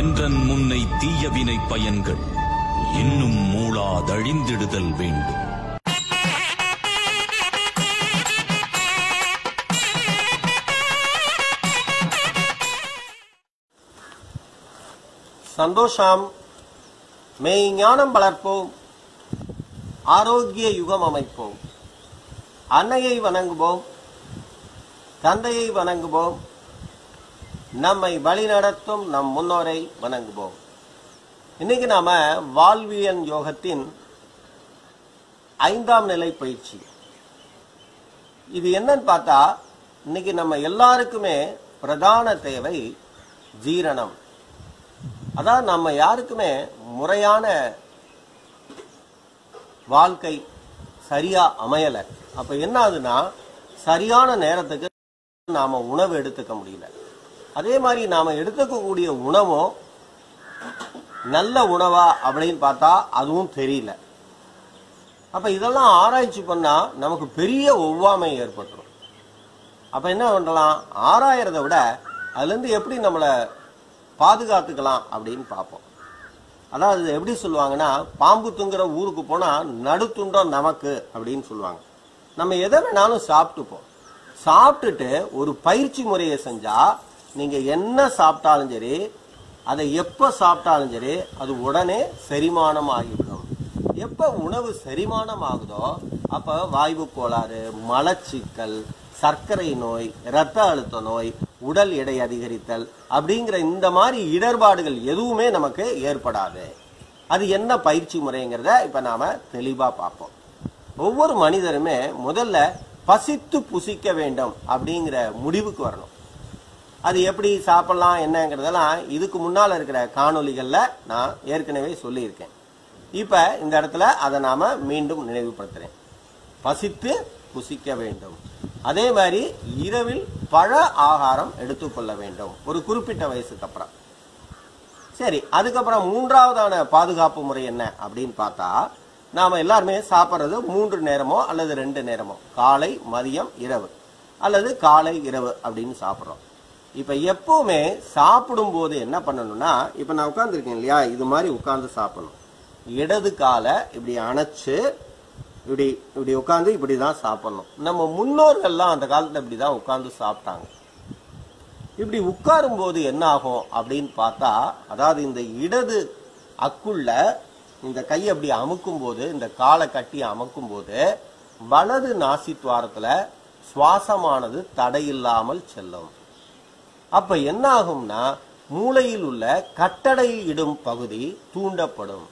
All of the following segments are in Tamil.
என்றன் முன்னை தீயவினை பயன்கள் இன்னும் மூளாதழிந்திடுதல் வேண்டும் சந்தோஷம் மெய் ஞானம் வளர்ப்போம் ஆரோக்கிய யுகம் அமைப்போம் அன்னையை வணங்குவோம் தந்தையை வணங்குவோம் நம்மை வழிநடத்தும் நம் முன்னோரை வணங்குவோம் இன்னைக்கு நாம வாழ்வியல் யோகத்தின் ஐந்தாம் நிலை பயிற்சி இது என்னன்னு பார்த்தா இன்னைக்கு நம்ம எல்லாருக்குமே பிரதான தேவை ஜீரணம் அதான் நம்ம யாருக்குமே முறையான வாழ்க்கை சரியா அமையல அப்ப என்ன ஆகுதுன்னா சரியான நேரத்துக்கு நாம உணவு எடுத்துக்க முடியல அதே மாதிரி நாம எடுத்துக்கக்கூடிய உணவும் நல்ல உணவா அப்படின்னு பார்த்தா அதுவும் தெரியல அப்ப இதெல்லாம் ஆராய்ச்சி பண்ணா நமக்கு பெரிய ஒவ்வாமை ஏற்பட்டுரும் அப்ப என்ன பண்ணலாம் ஆராயறத விட அதுல இருந்து எப்படி நம்மளை பாதுகாத்துக்கலாம் அப்படின்னு பார்ப்போம் அதாவது எப்படி சொல்லுவாங்கன்னா பாம்பு துங்குற ஊருக்கு போனா நடுத்துண்டம் நமக்கு அப்படின்னு சொல்லுவாங்க நம்ம எதை வேணாலும் சாப்பிட்டுப்போம் சாப்பிட்டுட்டு ஒரு பயிற்சி முறையை செஞ்சா நீங்க என்ன சாப்பிட்டாலும் சரி அதை எப்ப சாப்பிட்டாலும் சரி அது உடனே செரிமானம் ஆகிவிடும் எப்ப உணவு செரிமானம் ஆகுதோ அப்ப வாய்வு கோளாறு மலச்சிக்கல் சர்க்கரை நோய் இரத்த அழுத்த நோய் உடல் எடை அதிகரித்தல் அப்படிங்கிற இந்த மாதிரி இடர்பாடுகள் எதுவுமே நமக்கு ஏற்படாது அது என்ன பயிற்சி முறைங்கிறத இப்ப நாம தெளிவா பார்ப்போம் ஒவ்வொரு மனிதருமே முதல்ல பசித்து புசிக்க வேண்டும் அப்படிங்கிற முடிவுக்கு வரணும் அது எப்படி சாப்பிடலாம் என்னங்கிறதெல்லாம் இதுக்கு முன்னால இருக்கிற காணொளிகள்ல நான் ஏற்கனவே சொல்லியிருக்கேன் இப்ப இந்த இடத்துல அதை நாம மீண்டும் நினைவுபடுத்துறேன் பசித்து புசிக்க வேண்டும் அதே மாதிரி இரவில் பழ ஆகாரம் எடுத்துக்கொள்ள வேண்டும் ஒரு குறிப்பிட்ட வயசுக்கு அப்புறம் சரி அதுக்கப்புறம் மூன்றாவதான பாதுகாப்பு முறை என்ன அப்படின்னு பார்த்தா நாம எல்லாருமே சாப்பிட்றது மூன்று நேரமோ அல்லது ரெண்டு நேரமோ காலை மதியம் இரவு அல்லது காலை இரவு அப்படின்னு சாப்பிட்றோம் இப்ப எப்பவுமே சாப்பிடும் போது என்ன பண்ணணும்னா இப்ப நான் உட்கார்ந்துருக்கேன் இல்லையா இது மாதிரி உட்கார்ந்து சாப்பிடணும் இடது காலை இப்படி அணைச்சு இப்படி இப்படி உட்காந்து இப்படி தான் சாப்பிடணும் நம்ம முன்னோர்கள்லாம் அந்த காலத்துல இப்படி தான் உட்கார்ந்து சாப்பிட்டாங்க இப்படி உட்காரும் போது என்ன ஆகும் அப்படின்னு பார்த்தா அதாவது இந்த இடது அக்குள்ள இந்த கையை அப்படி அமுக்கும் போது இந்த காலை கட்டி அமுக்கும் போது வலது நாசித்வாரத்துல சுவாசமானது தடையில்லாமல் செல்லும் அப்ப என்ன ஆகும்னா மூளையில் உள்ள கட்டளையிடும் பகுதி தூண்டப்படும்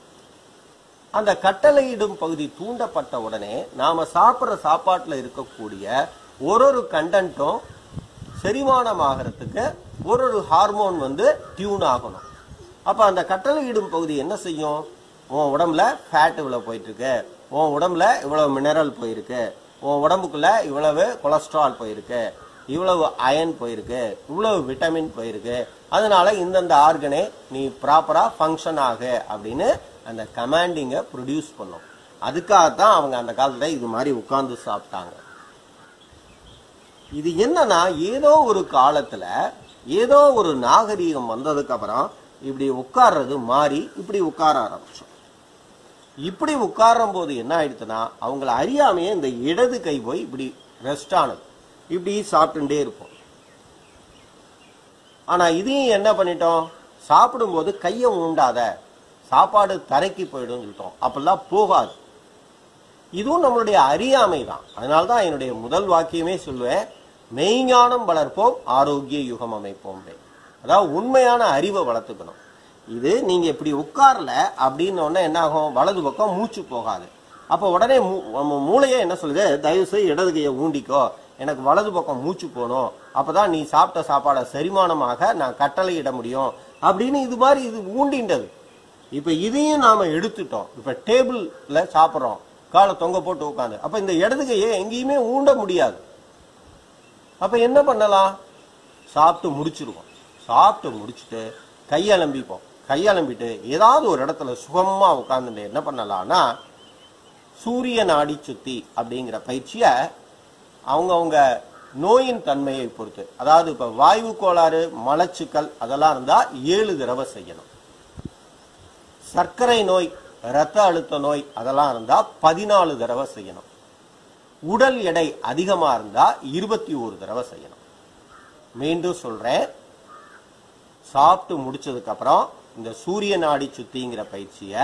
அந்த கட்டளையிடும் பகுதி தூண்டப்பட்ட உடனே நாம சாப்பிடுற சாப்பாட்டுல இருக்கக்கூடிய ஒரு ஒரு கண்டன்ட்டும் செரிமானம் ஆகிறதுக்கு ஒரு ஒரு ஹார்மோன் வந்து டியூன் ஆகணும் அப்ப அந்த கட்டளையிடும் பகுதி என்ன செய்யும் உன் உடம்புல ஃபேட் இவ்வளவு போயிட்டு இருக்கு உன் உடம்புல இவ்வளவு மினரல் போயிருக்கு உன் உடம்புக்குள்ள இவ்வளவு கொலஸ்ட்ரால் போயிருக்கு இவ்வளவு அயன் போயிருக்கு இவ்வளவு விட்டமின் போயிருக்கு அதனால இந்தந்த ஆர்கனே நீ ப்ராப்பரா ஃபங்க்ஷன் ஆகு அப்படின்னு அந்த கமாண்டிங்கை ப்ரொடியூஸ் பண்ணும் அதுக்காகத்தான் அவங்க அந்த காலத்துல இது மாதிரி உட்கார்ந்து சாப்பிட்டாங்க இது என்னன்னா ஏதோ ஒரு காலத்துல ஏதோ ஒரு நாகரீகம் வந்ததுக்கு அப்புறம் இப்படி உட்கார்றது மாறி இப்படி உட்கார ஆரம்பிச்சோம் இப்படி உட்காரும் போது என்ன ஆயிடுச்சுன்னா அவங்கள அறியாமையே இந்த இடது கை போய் இப்படி ரெஸ்ட் ஆனது இப்படி சாப்பிட்டுட்டே இருப்போம் ஆனா இதையும் என்ன பண்ணிட்டோம் சாப்பிடும்போது கையை ஊண்டாத சாப்பாடு தரைக்கு போயிடும் சொல்லிட்டோம் அப்பெல்லாம் போகாது இதுவும் நம்மளுடைய அறியாமை தான் அதனால்தான் என்னுடைய முதல் வாக்கியமே சொல்லுவேன் மெய்ஞானம் வளர்ப்போம் ஆரோக்கிய யுகம் அமைப்போம் அதாவது உண்மையான அறிவை வளர்த்துக்கணும் இது நீங்க இப்படி உட்கார்ல அப்படின்னு உடனே என்ன ஆகும் வலது பக்கம் மூச்சு போகாது அப்ப உடனே மூ- நம்ம மூளையே என்ன சொல்லுது தயவு செய்து இடது கையை ஊண்டிக்கோ எனக்கு வலது பக்கம் மூச்சு போகணும் அப்பதான் நீ சாப்பிட்ட சாப்பாடை செரிமானமாக நான் கட்டளையிட முடியும் அப்படின்னு இது மாதிரி இது ஊண்டின்றது இப்ப இதையும் நாம எடுத்துட்டோம் இப்ப டேபிள்ல சாப்பிடுறோம் காலை தொங்க போட்டு உட்காந்து அப்ப இந்த இடது கையை எங்கேயுமே ஊண்ட முடியாது அப்ப என்ன பண்ணலாம் சாப்பிட்டு முடிச்சிருவோம் சாப்பிட்டு முடிச்சுட்டு கையலம்பிப்போம் கையலம்பிட்டு ஏதாவது ஒரு இடத்துல சுகமா உட்கார்ந்துட்டு என்ன பண்ணலாம்னா சூரிய நாடி சுத்தி அப்படிங்கிற பயிற்சிய அவங்கவங்க நோயின் தன்மையை பொறுத்து அதாவது இப்ப வாயு கோளாறு மலச்சிக்கல் அதெல்லாம் இருந்தா ஏழு தடவை செய்யணும் சர்க்கரை நோய் இரத்த அழுத்த நோய் அதெல்லாம் இருந்தா பதினாலு தடவை செய்யணும் உடல் எடை அதிகமா இருந்தா இருபத்தி ஒரு தடவை செய்யணும் மீண்டும் சொல்றேன் சாப்பிட்டு முடிச்சதுக்கு அப்புறம் இந்த சூரிய நாடி சுத்திங்கிற பயிற்சியை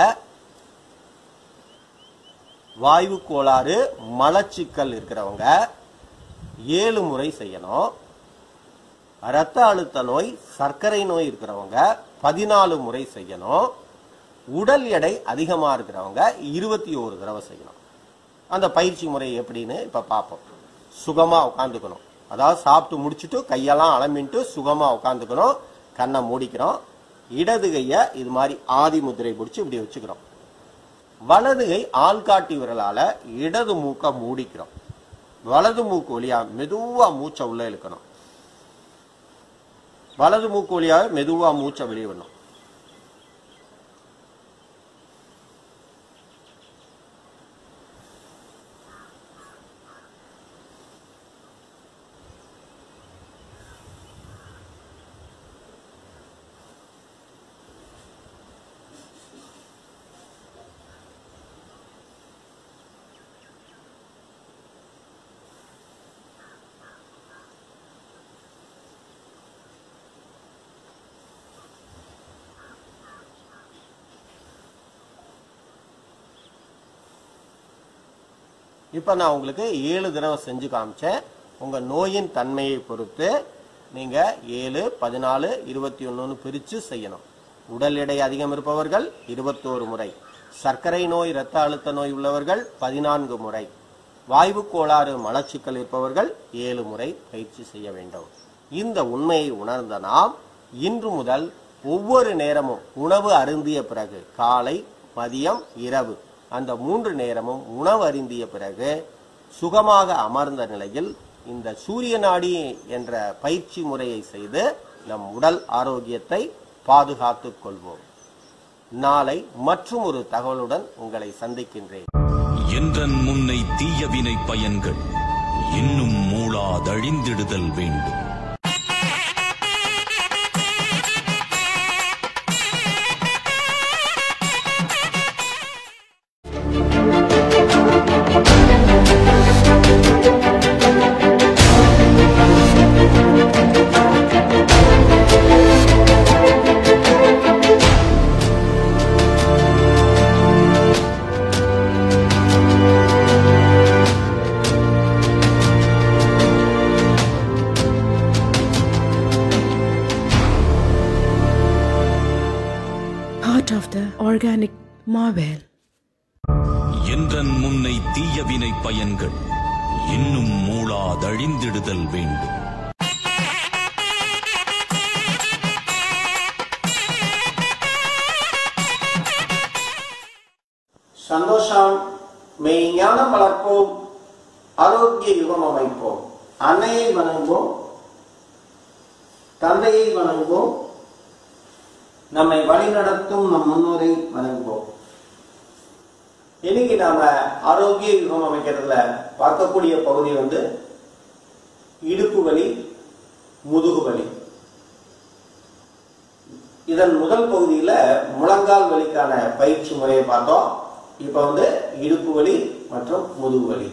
வாயு கோளாறு மலச்சிக்கல் இருக்கிறவங்க ஏழு முறை செய்யணும் இரத்த அழுத்த நோய் சர்க்கரை நோய் இருக்கிறவங்க பதினாலு முறை செய்யணும் உடல் எடை அதிகமா இருக்கிறவங்க இருபத்தி ஒரு தடவை செய்யணும் அந்த பயிற்சி முறை எப்படின்னு இப்ப பார்ப்போம் சுகமா உட்காந்துக்கணும் அதாவது சாப்பிட்டு முடிச்சுட்டு கையெல்லாம் அலம்பிட்டு சுகமா உட்காந்துக்கணும் கண்ணை மூடிக்கிறோம் இடது கைய இது மாதிரி ஆதி முத்திரை பிடிச்சி இப்படி வச்சுக்கிறோம் வலது கை ஆள்காட்டி விரலால இடது மூக்க மூடிக்கிறோம் வலது மூக்கு வழியா மெதுவா மூச்சை உள்ள இழுக்கணும் வலது மூக்கு வழியாக மெதுவா மூச்சை வெளியே விடணும் இப்ப நான் உங்களுக்கு ஏழு தடவை செஞ்சு காமிச்சேன் உங்க நோயின் தன்மையை பொறுத்து நீங்க ஏழு பதினாலு இருபத்தி ஒன்னு பிரிச்சு செய்யணும் உடல் எடை அதிகம் இருப்பவர்கள் இருபத்தோரு முறை சர்க்கரை நோய் இரத்த அழுத்த நோய் உள்ளவர்கள் பதினான்கு முறை வாய்வு கோளாறு மலச்சிக்கல் இருப்பவர்கள் ஏழு முறை பயிற்சி செய்ய வேண்டும் இந்த உண்மையை உணர்ந்த நாம் இன்று முதல் ஒவ்வொரு நேரமும் உணவு அருந்திய பிறகு காலை மதியம் இரவு அந்த மூன்று நேரமும் உணவு அருந்திய பிறகு சுகமாக அமர்ந்த நிலையில் இந்த சூரிய நாடி என்ற பயிற்சி முறையை செய்து நம் உடல் ஆரோக்கியத்தை பாதுகாத்துக் கொள்வோம் நாளை மற்றும் ஒரு தகவலுடன் உங்களை சந்திக்கின்றேன் என்றன் முன்னை தீயவினை பயன்கள் இன்னும் மூளாதழிந்திடுதல் வேண்டும் part of the organic marvel. என்றன் முன்னை தீயவினை பயன்கள் இன்னும் மூளாதழிந்திடுதல் வேண்டும் சந்தோஷம் மெய் ஞானம் வளர்ப்போம் ஆரோக்கிய யுகம் அமைப்போம் அன்னையை வணங்குவோம் தந்தையை வணங்குவோம் நம்மை வழிநடத்தும் நம் முன்னோரை வணங்குவோம் இன்னைக்கு நாம ஆரோக்கிய யுகம் அமைக்கிறதுல பார்க்கக்கூடிய பகுதி வந்து இடுப்பு வலி முதுகு வலி இதன் முதல் பகுதியில முழங்கால் வலிக்கான பயிற்சி முறையை பார்த்தோம் இப்ப வந்து இடுப்பு வலி மற்றும் முதுகு வலி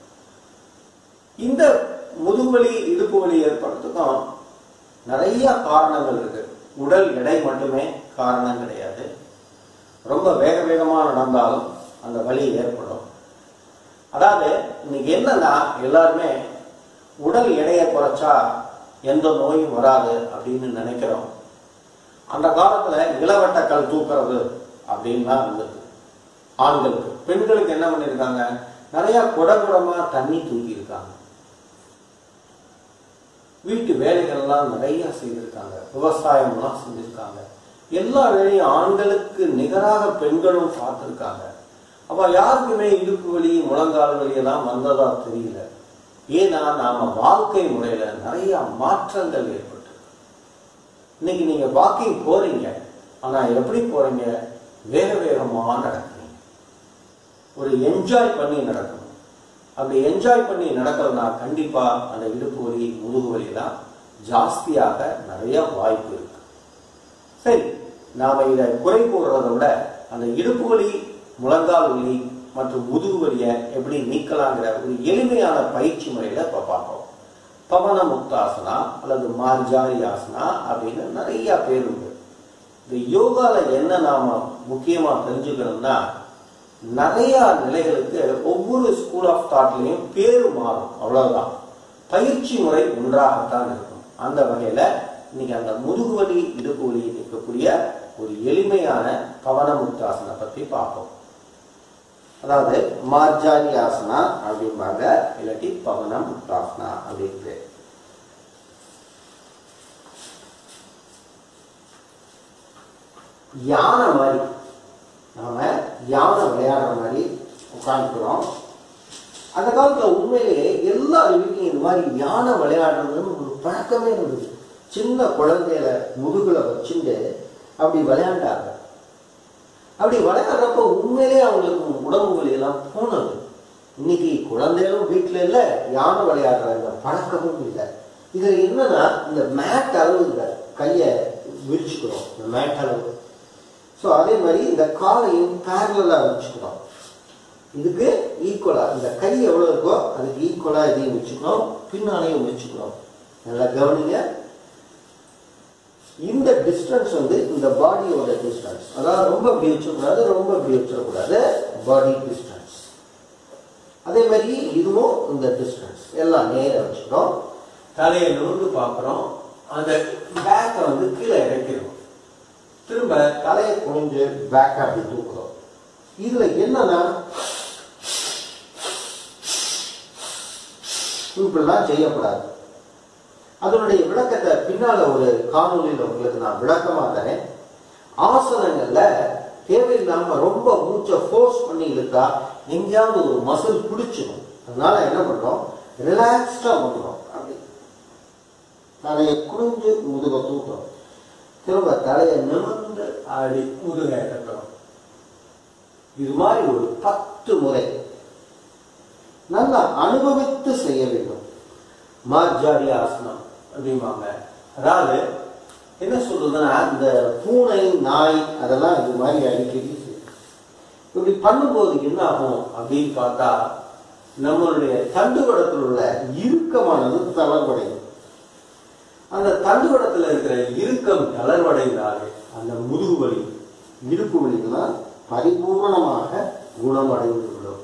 இந்த முதுகு வலி இடுப்பு வலி ஏற்படுறதுக்கும் நிறைய காரணங்கள் இருக்கு உடல் எடை மட்டுமே காரணம் கிடையாது ரொம்ப வேக வேகமா நடந்தாலும் அந்த வலி ஏற்படும் அதாவது இன்னைக்கு என்னன்னா எல்லாருமே உடல் எடையை குறைச்சா எந்த நோயும் வராது அப்படின்னு நினைக்கிறோம் அந்த காலத்துல இளவட்டக்கல் தூக்குறது அப்படின்லாம் இருந்தது ஆண்களுக்கு பெண்களுக்கு என்ன பண்ணிருக்காங்க நிறைய குடகுடமா தண்ணி தூக்கி இருக்காங்க வீட்டு வேலைகள்லாம் நிறைய செய்திருக்காங்க விவசாயம்லாம் செஞ்சிருக்காங்க எல்லா வேலையும் ஆண்களுக்கு நிகராக பெண்களும் பார்த்திருக்காங்க அப்ப யாருக்குமே இடுப்பு வலி முழங்கால் வலி எல்லாம் வந்ததா தெரியல ஏன்னா நாம வாழ்க்கை முறையில நிறைய மாற்றங்கள் ஏற்பட்டு இன்னைக்கு நீங்க வாக்கிங் போறீங்க ஆனா எப்படி போறீங்க வேக வேகமா நடக்கிறீங்க ஒரு என்ஜாய் பண்ணி நடக்கணும் அப்படி என்ஜாய் பண்ணி நடக்கிறதுனா கண்டிப்பா அந்த இடுப்பு வலி முதுகு வலிலாம் ஜாஸ்தியாக நிறைய வாய்ப்பு இருக்கு சரி நாம இதை குறை கூறுறதை விட அந்த இடுப்பு வலி முழங்கால் வலி மற்றும் முதுகு வலியை எப்படி நீக்கலாங்கிற ஒரு எளிமையான பயிற்சி முறையில இப்ப பார்ப்போம் பவன முக்தாசனா அல்லது மார்ஜாரி ஆசனா அப்படின்னு நிறைய பேர் உண்டு இந்த யோகால என்ன நாம முக்கியமா தெரிஞ்சுக்கணும்னா நிறைய நிலைகளுக்கு ஒவ்வொரு ஸ்கூல் ஆஃப் தாட்லயும் பேரு மாறும் அவ்வளவுதான் பயிற்சி முறை ஒன்றாகத்தான் இருக்கும் அந்த வகையில இன்னைக்கு அந்த முதுகு வலி இடுப்பு வலி இருக்கக்கூடிய ஒரு எளிமையான பவன முக்தாசனை பத்தி பார்ப்போம் அதாவது மார்ஜாரி ஆசனா அப்படிம்பாங்க இல்லாட்டி பவன முக்தாசனா அப்படின்னு யானை மாதிரி நாம யானை விளையாடுற மாதிரி உட்காந்துக்கிறோம் அந்த காலத்துல உண்மையிலேயே எல்லார் வீட்லையும் இந்த மாதிரி யானை விளையாடுறதுன்னு ஒரு பழக்கமே இருந்தது சின்ன குழந்தையில முதுகுல வச்சுட்டு அப்படி விளையாண்டாங்க அப்படி விளையாடுறப்ப உண்மையிலேயே அவங்களுக்கு உடம்பு வலி எல்லாம் போனது இன்னைக்கு குழந்தைகளும் வீட்டுல இல்ல யானை விளையாடுற இந்த பழக்கமும் இல்லை இதுல என்னன்னா இந்த மேட் அளவு இந்த கையை விரிச்சுக்கிறோம் இந்த மேட் அளவு ஸோ அதே மாதிரி இந்த காலையும் பேரலாக வச்சுக்கணும் இதுக்கு ஈக்குவலா இந்த கை எவ்வளோ இருக்கோ அதுக்கு ஈக்குவலா இதையும் வச்சுக்கணும் பின்னாலையும் வச்சுக்கணும் நல்லா கவனிங்க இந்த டிஸ்டன்ஸ் வந்து இந்த பாடியோட டிஸ்டன்ஸ் அதாவது ரொம்ப இப்படி வச்சிடக்கூடாது ரொம்ப இப்படி வச்சிடக்கூடாது பாடி டிஸ்டன்ஸ் அதே மாதிரி இதுவும் இந்த டிஸ்டன்ஸ் எல்லாம் நேரம் வச்சுக்கணும் தலையை நுழைந்து பார்க்குறோம் அந்த பேக்கை வந்து கீழே இறக்கிறோம் திரும்ப தலையை குனிஞ்சு பேக் அப்படி தூக்குறோம் இதுல என்னன்னா இப்படிலாம் செய்யக்கூடாது அதனுடைய விளக்கத்தை பின்னால ஒரு காணொலியில் உங்களுக்கு நான் விளக்கமா தரேன் ஆசனங்கள்ல தேவையில்லாம ரொம்ப மூச்சை ஃபோர்ஸ் பண்ணி இழுத்தா எங்கேயாவது ஒரு மசில் பிடிச்சிடும் அதனால என்ன பண்றோம் ரிலாக்ஸ்டா பண்றோம் அப்படி தலையை குனிஞ்சு முதுக தூக்குறோம் திரும்ப தலையை நிமிர்ந்து ஆடி முதுக இறக்கிறோம் இது மாதிரி ஒரு பத்து முறை நல்லா அனுபவித்து செய்ய வேண்டும் மார்ஜாரி ஆசனம் அப்படிம்பாங்க அதாவது என்ன சொல்றதுன்னா இந்த பூனை நாய் அதெல்லாம் இது மாதிரி அடிக்கடி செய்யும் இப்படி பண்ணும்போது என்ன ஆகும் அப்படின்னு பார்த்தா நம்மளுடைய தண்டுவடத்தில் உள்ள இறுக்கமானது தளர்வடையும் அந்த தண்டுவடத்தில் இருக்கிற இறுக்கம் தளர்வடைந்தாலே அந்த முதுகு வலி இடுப்பு வலிகள்லாம் பரிபூர்ணமாக குணமடைந்து விடும்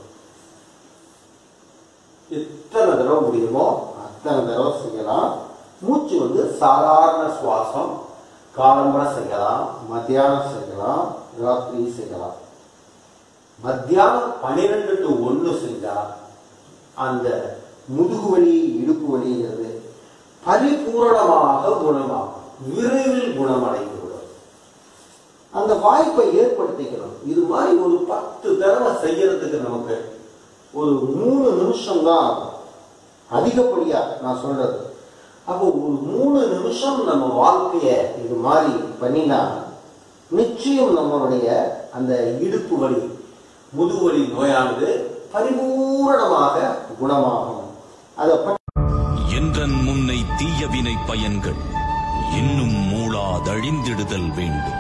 எத்தனை தடவை முடியுமோ அத்தனை தடவை செய்யலாம் மூச்சு வந்து சாதாரண சுவாசம் காலம்பரை செய்யலாம் மத்தியானம் செய்யலாம் ராத்திரி செய்யலாம் மத்தியானம் பன்னிரெண்டு டு ஒன்று செஞ்சா அந்த முதுகு வலி இடுப்பு வலிங்கிறது பரிபூரணமாக குணமாகும் விரைவில் குணமடைந்து விடும் அந்த வாய்ப்பை ஏற்படுத்திக்கணும் இது மாதிரி ஒரு பத்து தடவை செய்யறதுக்கு நமக்கு ஒரு மூணு நிமிஷம் தான் ஆகும் அதிகப்படியா நான் சொல்றது அப்போ ஒரு மூணு நிமிஷம் நம்ம வாழ்க்கைய இது மாதிரி பண்ணினா நிச்சயம் நம்மளுடைய அந்த இடுப்பு வலி முதுவலி நோயானது பரிபூரணமாக குணமாகும் அதை பற்றி என்றன் முன்னை தீயவினை பயன்கள் இன்னும் மூளாதழிந்திடுதல் வேண்டும்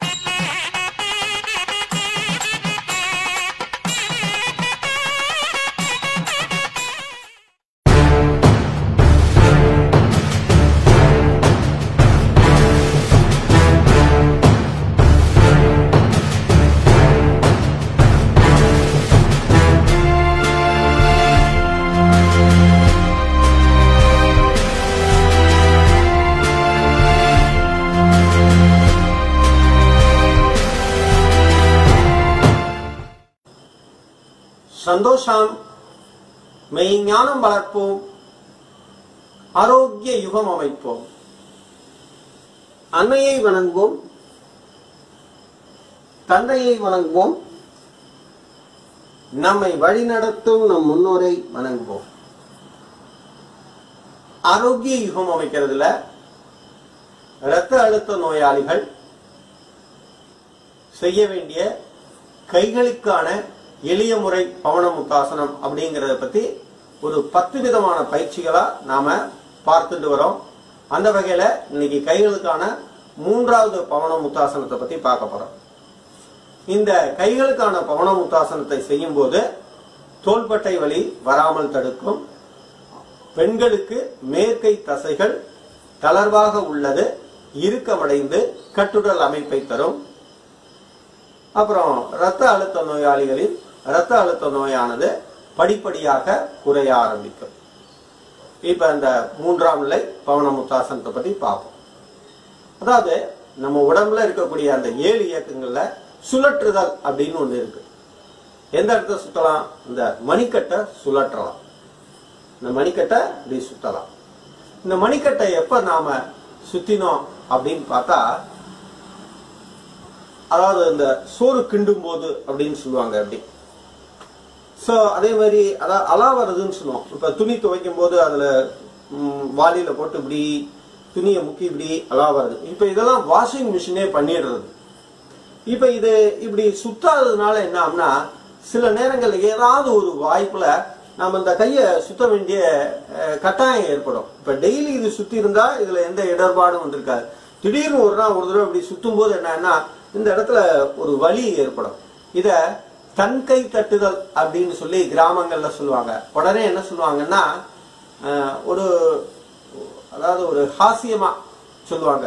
சந்தோஷம் மெய்ஞானம் வளர்ப்போம் ஆரோக்கிய யுகம் அமைப்போம் அன்னையை வணங்குவோம் தந்தையை வணங்குவோம் நம்மை வழிநடத்தும் நம் முன்னோரை வணங்குவோம் ஆரோக்கிய யுகம் அமைக்கிறதுல இரத்த அழுத்த நோயாளிகள் செய்ய வேண்டிய கைகளுக்கான எளிய முறை பவன முத்தாசனம் அப்படிங்கறத பத்தி ஒரு பத்து விதமான பயிற்சிகளா நாம பார்த்துட்டு வரோம் அந்த வகையில இன்னைக்கு கைகளுக்கான மூன்றாவது பவன முத்தாசனத்தை பத்தி பார்க்க போறோம் இந்த கைகளுக்கான பவன முத்தாசனத்தை செய்யும் போது தோள்பட்டை வலி வராமல் தடுக்கும் பெண்களுக்கு மேற்கை தசைகள் தளர்வாக உள்ளது இறுக்கமடைந்து கட்டுடல் அமைப்பை தரும் அப்புறம் இரத்த அழுத்த நோயாளிகளில் இரத்த அழுத்த நோயானது படிப்படியாக குறைய ஆரம்பிக்கும் இப்ப இந்த மூன்றாம் நிலை பவன முத்தாசனத்தை பத்தி பார்ப்போம் அதாவது நம்ம உடம்புல இருக்கக்கூடிய அந்த ஏழு இயக்கங்கள்ல சுழற்றுதல் அப்படின்னு ஒண்ணு இருக்கு எந்த இடத்த சுத்தலாம் இந்த மணிக்கட்டை சுழற்றலாம் இந்த மணிக்கட்டை இப்படி சுத்தலாம் இந்த மணிக்கட்டை எப்ப நாம சுத்தினோம் அப்படின்னு பார்த்தா அதாவது இந்த சோறு கிண்டும் போது அப்படின்னு சொல்லுவாங்க அப்படி சோ அதே மாதிரி அதாவது அலா வருதுன்னு சொல்லுவோம் இப்ப துணி துவைக்கும் போது அதுல ம், வாளியில போட்டு இப்படி துணியை முக்கி இப்படி அலா வருது இப்ப இதெல்லாம் வாஷிங் மிஷினே பண்ணிடுறது இப்ப இது இப்படி சுத்தாததுனால என்ன ஆகும்னா சில நேரங்கள்ல ஏதாவது ஒரு வாய்ப்புல நம்ம இந்த கையை சுத்த வேண்டிய அஹ், கட்டாயம் ஏற்படும் இப்ப டெய்லி இது சுத்தி இருந்தா இதுல எந்த இடர்பாடும் வந்திருக்காது திடீர்னு ஒரு நாள் ஒரு தடவை இப்படி சுத்தும் போது என்னன்னா இந்த இடத்துல ஒரு வலி ஏற்படும் இத தன்கை தட்டுதல் அப்படின்னு சொல்லி கிராமங்கள்ல சொல்லுவாங்க உடனே என்ன சொல்லுவாங்கன்னா அஹ், ஒரு அதாவது ஒரு ஹாஸ்யமா சொல்லுவாங்க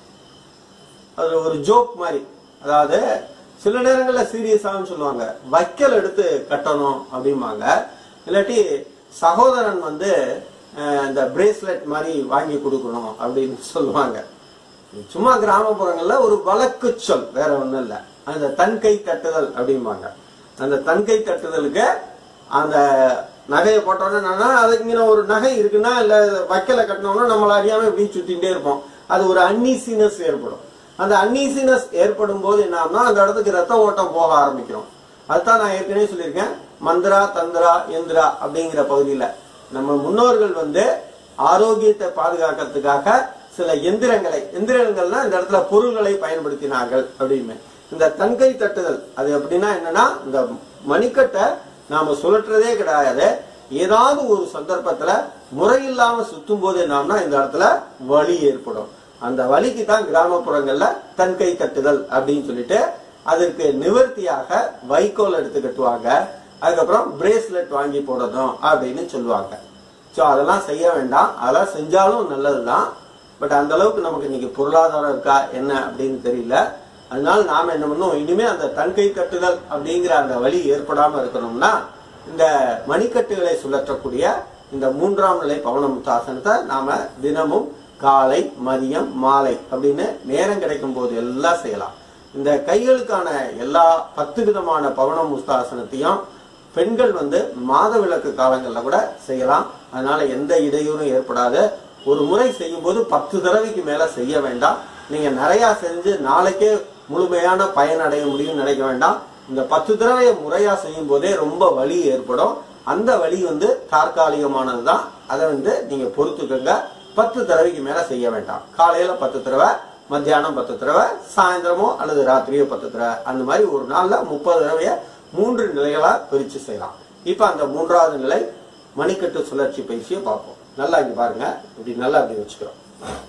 அது ஒரு ஜோக் மாதிரி அதாவது சில நேரங்கள்ல சீரியஸாகவும் சொல்லுவாங்க வைக்கல் எடுத்து கட்டணும் அப்படிம்பாங்க இல்லாட்டி சகோதரன் வந்து அஹ், இந்த பிரேஸ்லெட் மாதிரி வாங்கி கொடுக்கணும் அப்படின்னு சொல்லுவாங்க சும்மா கிராமப்புறங்கள்ல ஒரு வழக்கு சொல் வேற ஒண்ணும் இல்ல அந்த தன்கை தட்டுதல் அப்படிம்பாங்க அந்த தன்கை தட்டுதலுக்கு அந்த நகையை போட்டோன்னே என்னன்னா அதுக்கு இங்கே ஒரு நகை இருக்குன்னா இல்ல வைக்கல கட்டினோம்னா நம்மள அறியாம இப்படி சுத்திட்டே இருப்போம் அது ஒரு அன்னீசினஸ் ஏற்படும் அந்த அன்னீசினஸ் ஏற்படும் போது என்ன ஆகும்னா அந்த இடத்துக்கு ரத்த ஓட்டம் போக ஆரம்பிக்கிறோம் அதுதான் நான் ஏற்கனவே சொல்லியிருக்கேன் மந்திரா தந்திரா எந்திரா அப்படிங்கிற பகுதியில நம்ம முன்னோர்கள் வந்து ஆரோக்கியத்தை பாதுகாக்கிறதுக்காக சில எந்திரங்களை எந்திரங்கள்னா இந்த இடத்துல பொருள்களை பயன்படுத்தினார்கள் அப்படின்னு இந்த தன்கை தட்டுதல் அது எப்படின்னா என்னன்னா இந்த மணிக்கட்டை நாம சுழற்றுறதே கிடையாது ஏதாவது ஒரு சந்தர்ப்பத்துல முறையில்லாம சுத்தும் போது என்னன்னா இந்த இடத்துல வலி ஏற்படும் அந்த வலிக்கு தான் கிராமப்புறங்கள்ல தன்கை தட்டுதல் அப்படின்னு சொல்லிட்டு அதற்கு நிவர்த்தியாக வைக்கோல் எடுத்து கட்டுவாங்க அதுக்கப்புறம் பிரேஸ்லெட் வாங்கி போடணும் அப்படின்னு சொல்லுவாங்க சோ அதெல்லாம் செய்ய வேண்டாம் அதெல்லாம் செஞ்சாலும் நல்லதுதான் பட் அந்த அளவுக்கு நமக்கு இன்னைக்கு பொருளாதாரம் இருக்கா என்ன அப்படின்னு தெரியல அதனால நாம என்ன பண்ணோம் இனிமே அந்த தன்கை கட்டுதல் அப்படிங்கிற அந்த வழி ஏற்படாம இருக்கணும்னா இந்த மணிக்கட்டுகளை சுழற்றக்கூடிய இந்த மூன்றாம் நிலை பவனமுத்தாசனத்தை நாம தினமும் காலை மதியம் மாலை அப்படின்னு நேரம் கிடைக்கும் போது எல்லாம் செய்யலாம் இந்த கைகளுக்கான எல்லா பத்து விதமான பவன முஸ்தாசனத்தையும் பெண்கள் வந்து மாதவிலக்கு காலங்கள்ல கூட செய்யலாம் அதனால எந்த இடையூறும் ஏற்படாது ஒரு முறை செய்யும் போது பத்து தடவைக்கு மேல செய்ய வேண்டாம் நீங்க நிறைய செஞ்சு நாளைக்கே முழுமையான பயன் அடைய முடியும்னு நினைக்க வேண்டாம் இந்த பத்து தடவையை முறையா செய்யும் போதே ரொம்ப வலி ஏற்படும் அந்த வலி வந்து தற்காலிகமானதுதான் அதை வந்து நீங்க பொறுத்துக்கங்க பத்து தடவைக்கு மேல செய்ய வேண்டாம் காலையில பத்து தடவை மத்தியானம் பத்து தடவை சாயந்தரமோ அல்லது ராத்திரியோ பத்து தடவை அந்த மாதிரி ஒரு நாள்ல முப்பது தடவைய மூன்று நிலைகளா பிரிச்சு செய்யலாம் இப்ப அந்த மூன்றாவது நிலை மணிக்கட்டு சுழற்சி பயிற்சியை பார்ப்போம் நல்லா இங்க பாருங்க இப்படி நல்லா இப்படி வச்சுக்கிறோம்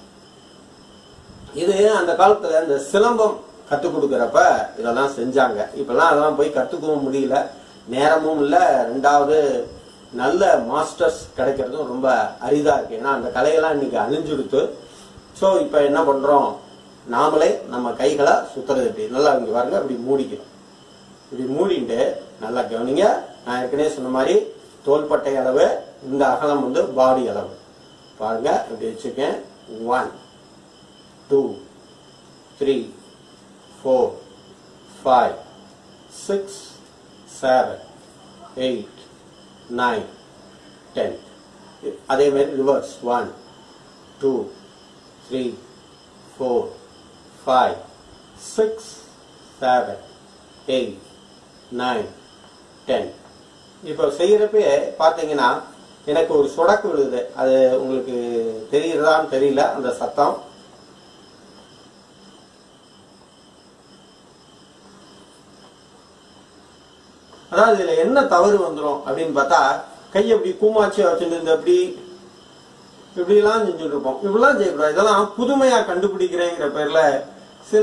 இது அந்த காலத்துல இந்த சிலம்பம் கத்துக் கொடுக்கறப்ப இதெல்லாம் செஞ்சாங்க இப்பெல்லாம் அதெல்லாம் போய் கத்துக்கவும் முடியல நேரமும் இல்ல ரெண்டாவது நல்ல மாஸ்டர்ஸ் கிடைக்கிறதும் ரொம்ப அரிதா இருக்கு ஏன்னா அந்த கலையெல்லாம் இன்னைக்கு அழிஞ்சுடுத்து சோ இப்ப என்ன பண்றோம் நாமளே நம்ம கைகளை சுத்துறது இப்படி நல்லா இங்க பாருங்க இப்படி மூடிக்கிறோம் இப்படி மூடிட்டு நல்லா கவனிங்க நான் ஏற்கனவே சொன்ன மாதிரி தோள்பட்டை அளவு இந்த அகலம் வந்து பாடி அளவு பாருங்க இப்படி வச்சிருக்கேன் one two three four five six seven eight nine ten அதே மாதிரி reverse one two three four five six seven eight nine ten இப்போ செய்யறப்ப பார்த்தீங்கன்னா எனக்கு ஒரு சொடக்கு விழுது அது உங்களுக்கு தெரியுறதான்னு தெரியல அந்த சத்தம் அதாவது இதுல என்ன தவறு வந்துரும் அப்படின்னு பார்த்தா கையை இப்படி கூமாச்சி வச்சுட்டு இந்த இப்படி இப்படிலாம் செஞ்சுட்டு இருப்போம் இப்படிலாம் செய்யக்கூடாது இதெல்லாம் புதுமையா கண்டுபிடிக்கிறேங்கிற பேர்ல சில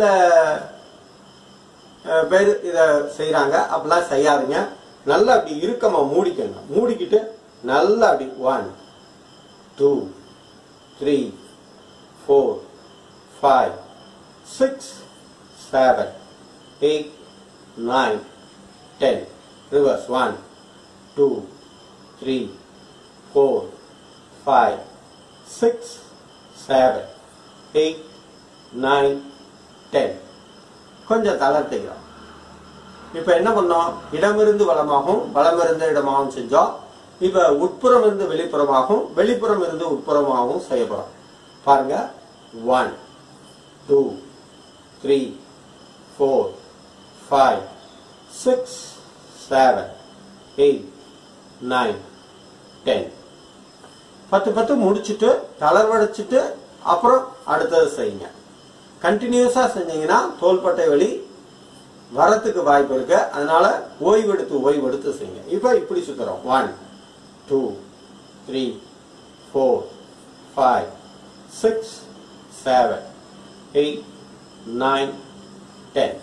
அஹ், பேர் இத செய்யறாங்க அப்படிலாம் செய்யாதீங்க நல்லா அப்படி இறுக்கமா மூடிக்கங்க மூடிக்கிட்டு நல்லா அப்படி one two three four five six seven eight nine ten reverse one two three four five six seven eight nine ten கொஞ்சம் தளர்த்திக்கிறோம் இப்ப என்ன பண்ணோம் இடமிருந்து வளமாகவும் வளமிருந்து இடமாகவும் செஞ்சோம் இப்ப உட்புறம் இருந்து வெளிப்புறமாகவும் வெளிப்புறம் இருந்து உட்புறமாகவும் செய்ய போறோம் பாருங்க one two three four five six seven eight nine ten பத்து பத்து முடிச்சுட்டு தளர்வடைச்சிட்டு அப்புறம் அடுத்தது செய்யுங்க கண்டினியூஸா செஞ்சீங்கன்னா தோள்பட்டை வலி வரத்துக்கு வாய்ப்பு இருக்கு அதனால ஓய்வெடுத்து ஓய்வெடுத்து செய்யுங்க இப்ப இப்படி சுத்துறோம் one two three four five six seven eight nine ten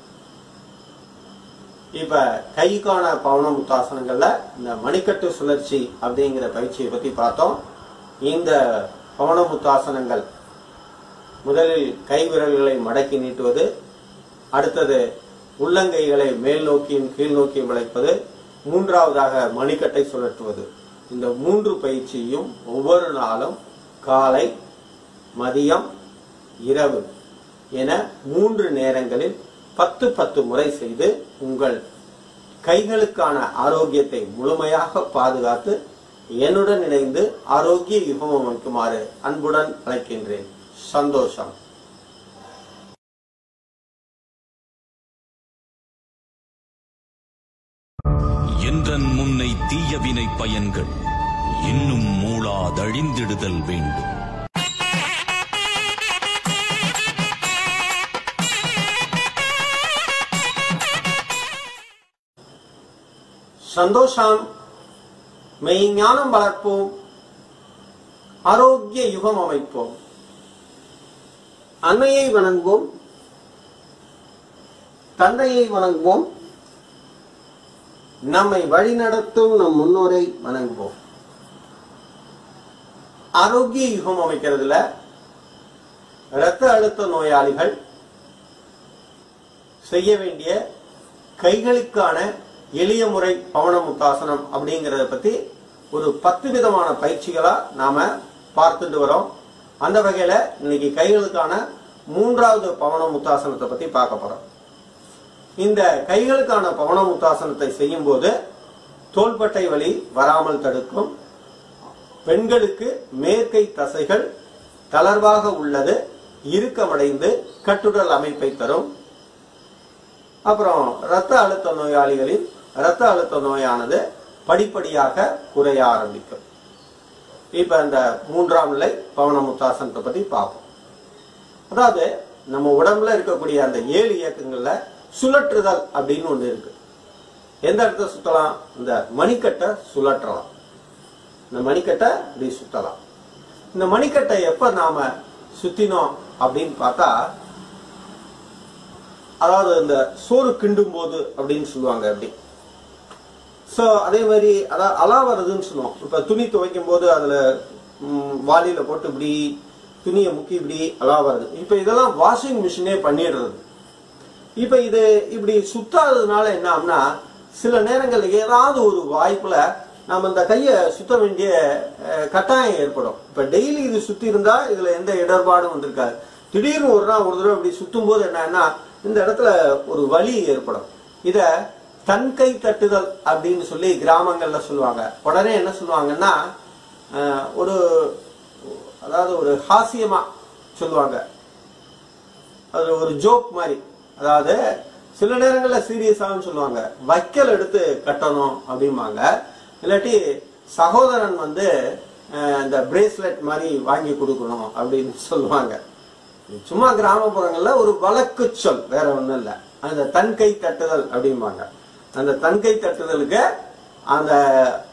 இப்ப கைக்கான பவன முத்தாசனங்கள்ல இந்த மணிக்கட்டு சுழற்சி அப்படிங்கிற பயிற்சியை பத்தி பார்த்தோம் இந்த பவன முத்தாசனங்கள் முதலில் கை விரல்களை மடக்கி நீட்டுவது அடுத்தது உள்ளங்கைகளை மேல் நோக்கியும் கீழ் நோக்கியும் வளைப்பது மூன்றாவதாக மணிக்கட்டை சுழற்றுவது இந்த மூன்று பயிற்சியும் ஒவ்வொரு நாளும் காலை மதியம் இரவு என மூன்று நேரங்களில் பத்து பத்து முறை செய்து உங்கள் கைகளுக்கான ஆரோக்கியத்தை முழுமையாக பாதுகாத்து என்னுடன் இணைந்து ஆரோக்கிய யுகம் அமைக்குமாறு அன்புடன் அழைக்கின்றேன் சந்தோஷம் என்றன் முன்னை தீயவினை பயன்கள் இன்னும் மூளாதழிந்திடுதல் வேண்டும் சந்தோஷம் மெய்ஞானம் வளர்ப்போம் ஆரோக்கிய யுகம் அமைப்போம் அன்னையை வணங்குவோம் தந்தையை வணங்குவோம் நம்மை வழிநடத்தும் நம் முன்னோரை வணங்குவோம் ஆரோக்கிய யுகம் அமைக்கிறதுல இரத்த அழுத்த நோயாளிகள் செய்ய வேண்டிய கைகளுக்கான எளிய முறை பவன முத்தாசனம் அப்படிங்கறத பத்தி ஒரு பத்து விதமான பயிற்சிகளா நாம பார்த்துட்டு வரோம் அந்த வகையில இன்னைக்கு கைகளுக்கான மூன்றாவது பவன முத்தாசனத்தை பத்தி பார்க்க போறோம் இந்த கைகளுக்கான பவன முத்தாசனத்தை செய்யும் போது தோள்பட்டை வலி வராமல் தடுக்கும் பெண்களுக்கு மேற்கை தசைகள் தளர்வாக உள்ளது இறுக்கமடைந்து கட்டுடல் அமைப்பை தரும் அப்புறம் இரத்த அழுத்த நோயாளிகளின் இரத்த அழுத்த நோயானது படிப்படியாக குறைய ஆரம்பிக்கும் இப்ப இந்த மூன்றாம் நிலை பவன முத்தாசனத்தை பத்தி பார்ப்போம் அதாவது நம்ம உடம்புல இருக்கக்கூடிய அந்த ஏழு இயக்கங்கள்ல சுழற்றுதல் அப்படின்னு ஒண்ணு இருக்கு எந்த இடத்த சுத்தலாம் இந்த மணிக்கட்டை சுழற்றலாம் இந்த மணிக்கட்டை இப்படி சுத்தலாம் இந்த மணிக்கட்டை எப்ப நாம சுத்தினோம் அப்படின்னு பார்த்தா அதாவது இந்த சோறு கிண்டும் போது அப்படின்னு சொல்லுவாங்க அப்படி சோ அதே மாதிரி அதாவது அலா வருதுன்னு சொல்லுவோம் இப்ப துணி துவைக்கும் போது அதுல ம், வாளியில போட்டு இப்படி துணியை முக்கி இப்படி அலா வருது இப்ப இதெல்லாம் வாஷிங் மிஷினே பண்ணிடுறது இப்ப இது இப்படி சுத்தாததுனால என்ன ஆகும்னா சில நேரங்கள்ல ஏதாவது ஒரு வாய்ப்புல நம்ம இந்த கைய சுத்த வேண்டிய அஹ், கட்டாயம் ஏற்படும் இப்ப டெய்லி இது சுத்தி இருந்தா இதுல எந்த இடர்பாடும் வந்திருக்காது திடீர்னு ஒரு நாள் ஒரு தடவை இப்படி சுத்தும் போது என்னன்னா இந்த இடத்துல ஒரு வலி ஏற்படும் இத தன் கை தட்டுதல் அப்படின்னு சொல்லி கிராமங்கள்ல சொல்லுவாங்க உடனே என்ன சொல்லுவாங்கன்னா அஹ், ஒரு அதாவது ஒரு ஹாஸ்யமா சொல்லுவாங்க அது ஒரு ஜோக் மாதிரி அதாவது சில நேரங்கள்ல சீரியஸாவும் சொல்லுவாங்க வைக்கல் எடுத்து கட்டணும் அப்படிம்பாங்க இல்லாட்டி சகோதரன் வந்து அஹ், இந்த பிரேஸ்லெட் மாதிரி வாங்கி கொடுக்கணும் அப்படின்னு சொல்லுவாங்க இது சும்மா கிராமப்புறங்கள்ல ஒரு வழக்கு சொல் வேற ஒண்ணும் இல்ல அந்த தன்கை தட்டுதல் அப்படிம்பாங்க அந்த தன்கை தட்டுதலுக்கு அந்த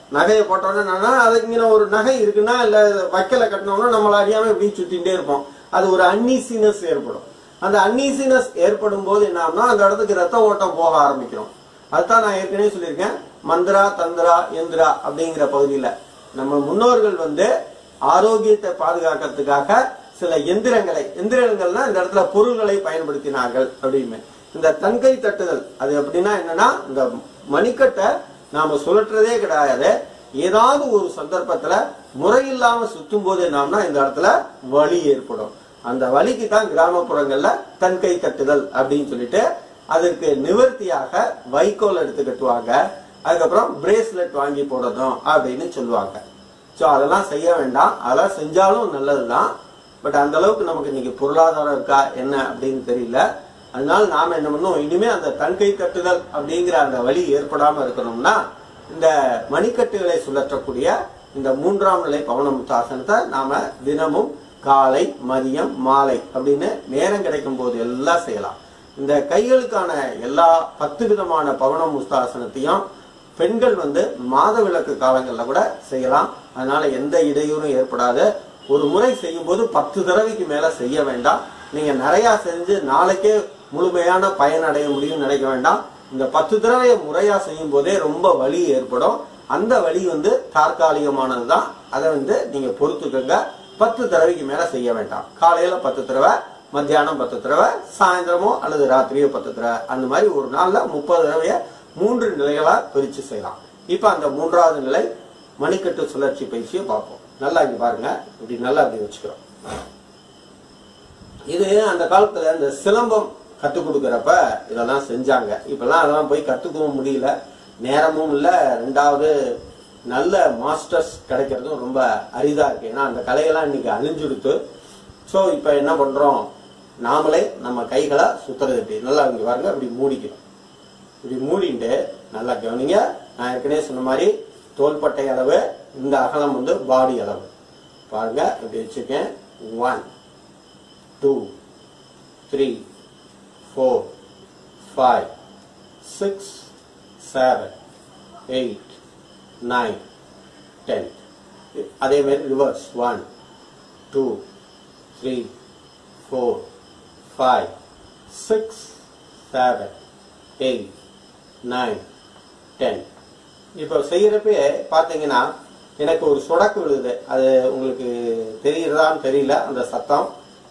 நகையை போட்டோன்னே என்னன்னா அதுக்கு இங்கே ஒரு நகை இருக்குன்னா இல்ல வைக்கல கட்டினோம்னா நம்மள அறியாம இப்படி சுத்திட்டே இருப்போம் அது ஒரு அன்னீசினஸ் ஏற்படும் அந்த அன்னீசினஸ் ஏற்படும் போது என்ன ஆகும்னா அந்த இடத்துக்கு ரத்த ஓட்டம் போக ஆரம்பிக்கிறோம் அதுதான் நான் ஏற்கனவே சொல்லியிருக்கேன் மந்திரா தந்திரா எந்திரா அப்படிங்கிற பகுதியில நம்ம முன்னோர்கள் வந்து ஆரோக்கியத்தை பாதுகாக்கிறதுக்காக சில எந்திரங்களை எந்திரங்கள்னா இந்த இடத்துல பொருள்களை பயன்படுத்தினார்கள் அப்படின்னு இந்த தங்கை தட்டுதல் அது எப்படின்னா என்னன்னா இந்த மணிக்கட்டை நாம சுழற்றுறதே கிடையாது ஏதாவது ஒரு சந்தர்ப்பத்துல முறையில்லாம சுத்தும் போது என்னன்னா இந்த இடத்துல வலி ஏற்படும் அந்த வலிக்கு தான் கிராமப்புறங்கள்ல தன்கை தட்டுதல் அப்படின்னு சொல்லிட்டு அதற்கு நிவர்த்தியாக வைக்கோல் எடுத்து கட்டுவாங்க அதுக்கப்புறம் பிரேஸ்லெட் வாங்கி போடணும் அப்படின்னு சொல்லுவாங்க ஸோ அதெல்லாம் செய்ய வேண்டாம் அதெல்லாம் செஞ்சாலும் நல்லதுதான் பட் அந்த அளவுக்கு நமக்கு இன்னைக்கு பொருளாதாரம் இருக்கா என்ன அப்படின்னு தெரியல அதனால நாம என்ன பண்ணோம் இனிமே அந்த தன்கை தட்டுதல் அப்படிங்கிற அந்த வழி ஏற்படாம இருக்கணும்னா இந்த மணிக்கட்டுகளை சுழற்றக்கூடிய இந்த மூன்றாம் நிலை பவனமுத்தாசனத்தை நாம தினமும் காலை மதியம் மாலை அப்படின்னு நேரம் கிடைக்கும் போது எல்லாம் செய்யலாம் இந்த கைகளுக்கான எல்லா பத்து விதமான பவன முஸ்தாசனத்தையும் பெண்கள் வந்து மாத விளக்கு காலங்களில் கூட செய்யலாம் அதனால எந்த இடையூறும் ஏற்படாது ஒரு முறை செய்யும் போது பத்து தடவைக்கு மேல செய்ய வேண்டாம் நீங்க நிறைய செஞ்சு நாளைக்கே முழுமையான பயன் அடைய முடியும்னு நினைக்க வேண்டாம் இந்த பத்து தடவையை முறையா செய்யும் போதே ரொம்ப வலி ஏற்படும் அந்த வலி வந்து தற்காலிகமானது தான் அதை வந்து நீங்க பொறுத்துக்கங்க பத்து தடவைக்கு மேல செய்ய வேண்டாம் காலையில பத்து தடவை மத்தியானம் பத்து தடவை சாயந்தரமோ அல்லது ராத்திரியோ பத்து தடவை அந்த மாதிரி ஒரு நாள்ல முப்பது தடவைய மூன்று நிலைகளா பிரிச்சு செய்யலாம் இப்ப அந்த மூன்றாவது நிலை மணிக்கட்டு சுழற்சி பயிற்சியை பார்ப்போம் நல்லா இங்க பாருங்க இப்படி நல்லா அப்படி வச்சுக்கிறோம் இது அந்த காலத்துல இந்த சிலம்பம் கத்துக் கொடுக்கறப்ப இதெல்லாம் செஞ்சாங்க இப்பெல்லாம் அதெல்லாம் போய் கத்துக்கவும் முடியல நேரமும் இல்ல ரெண்டாவது நல்ல மாஸ்டர்ஸ் கிடைக்கிறதும் ரொம்ப அரிதா இருக்கு ஏன்னா அந்த கலையெல்லாம் இன்னைக்கு அழிஞ்சுடுத்து ஸோ இப்ப என்ன பண்றோம் நாமளே நம்ம கைகளை சுத்துறது எப்படி நல்லா இங்க பாருங்க இப்படி மூடிக்கிறோம் இப்படி மூடிட்டு நல்லா கவனிங்க நான் ஏற்கனவே சொன்ன மாதிரி தோள்பட்டை அளவு இந்த அகலம் வந்து பாடி அளவு பாருங்க இப்படி வச்சிருக்கேன் one two three four five six seven eight nine ten அதே மாதிரி reverse one two three four five six seven eight nine ten இப்போ செய்யறப்பே பார்த்தீங்கன்னா எனக்கு ஒரு சொடக்கு விழுது அது உங்களுக்கு தெரியுறதான்னு தெரியல அந்த சத்தம்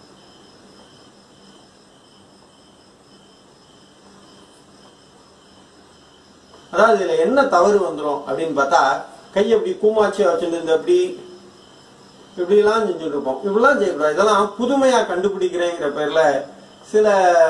அதாவது இதுல என்ன தவறு வந்துரும் அப்படின்னு பார்த்தா கையை இப்படி கூமாச்சியா வச்சுட்டு இந்த இப்படி இப்படி எல்லாம் செஞ்சுட்டு இருப்போம் இப்படிலாம் செய்யக்கூடாது இதெல்லாம் புதுமையா கண்டுபிடிக்கிறேங்கிற பேர்ல சில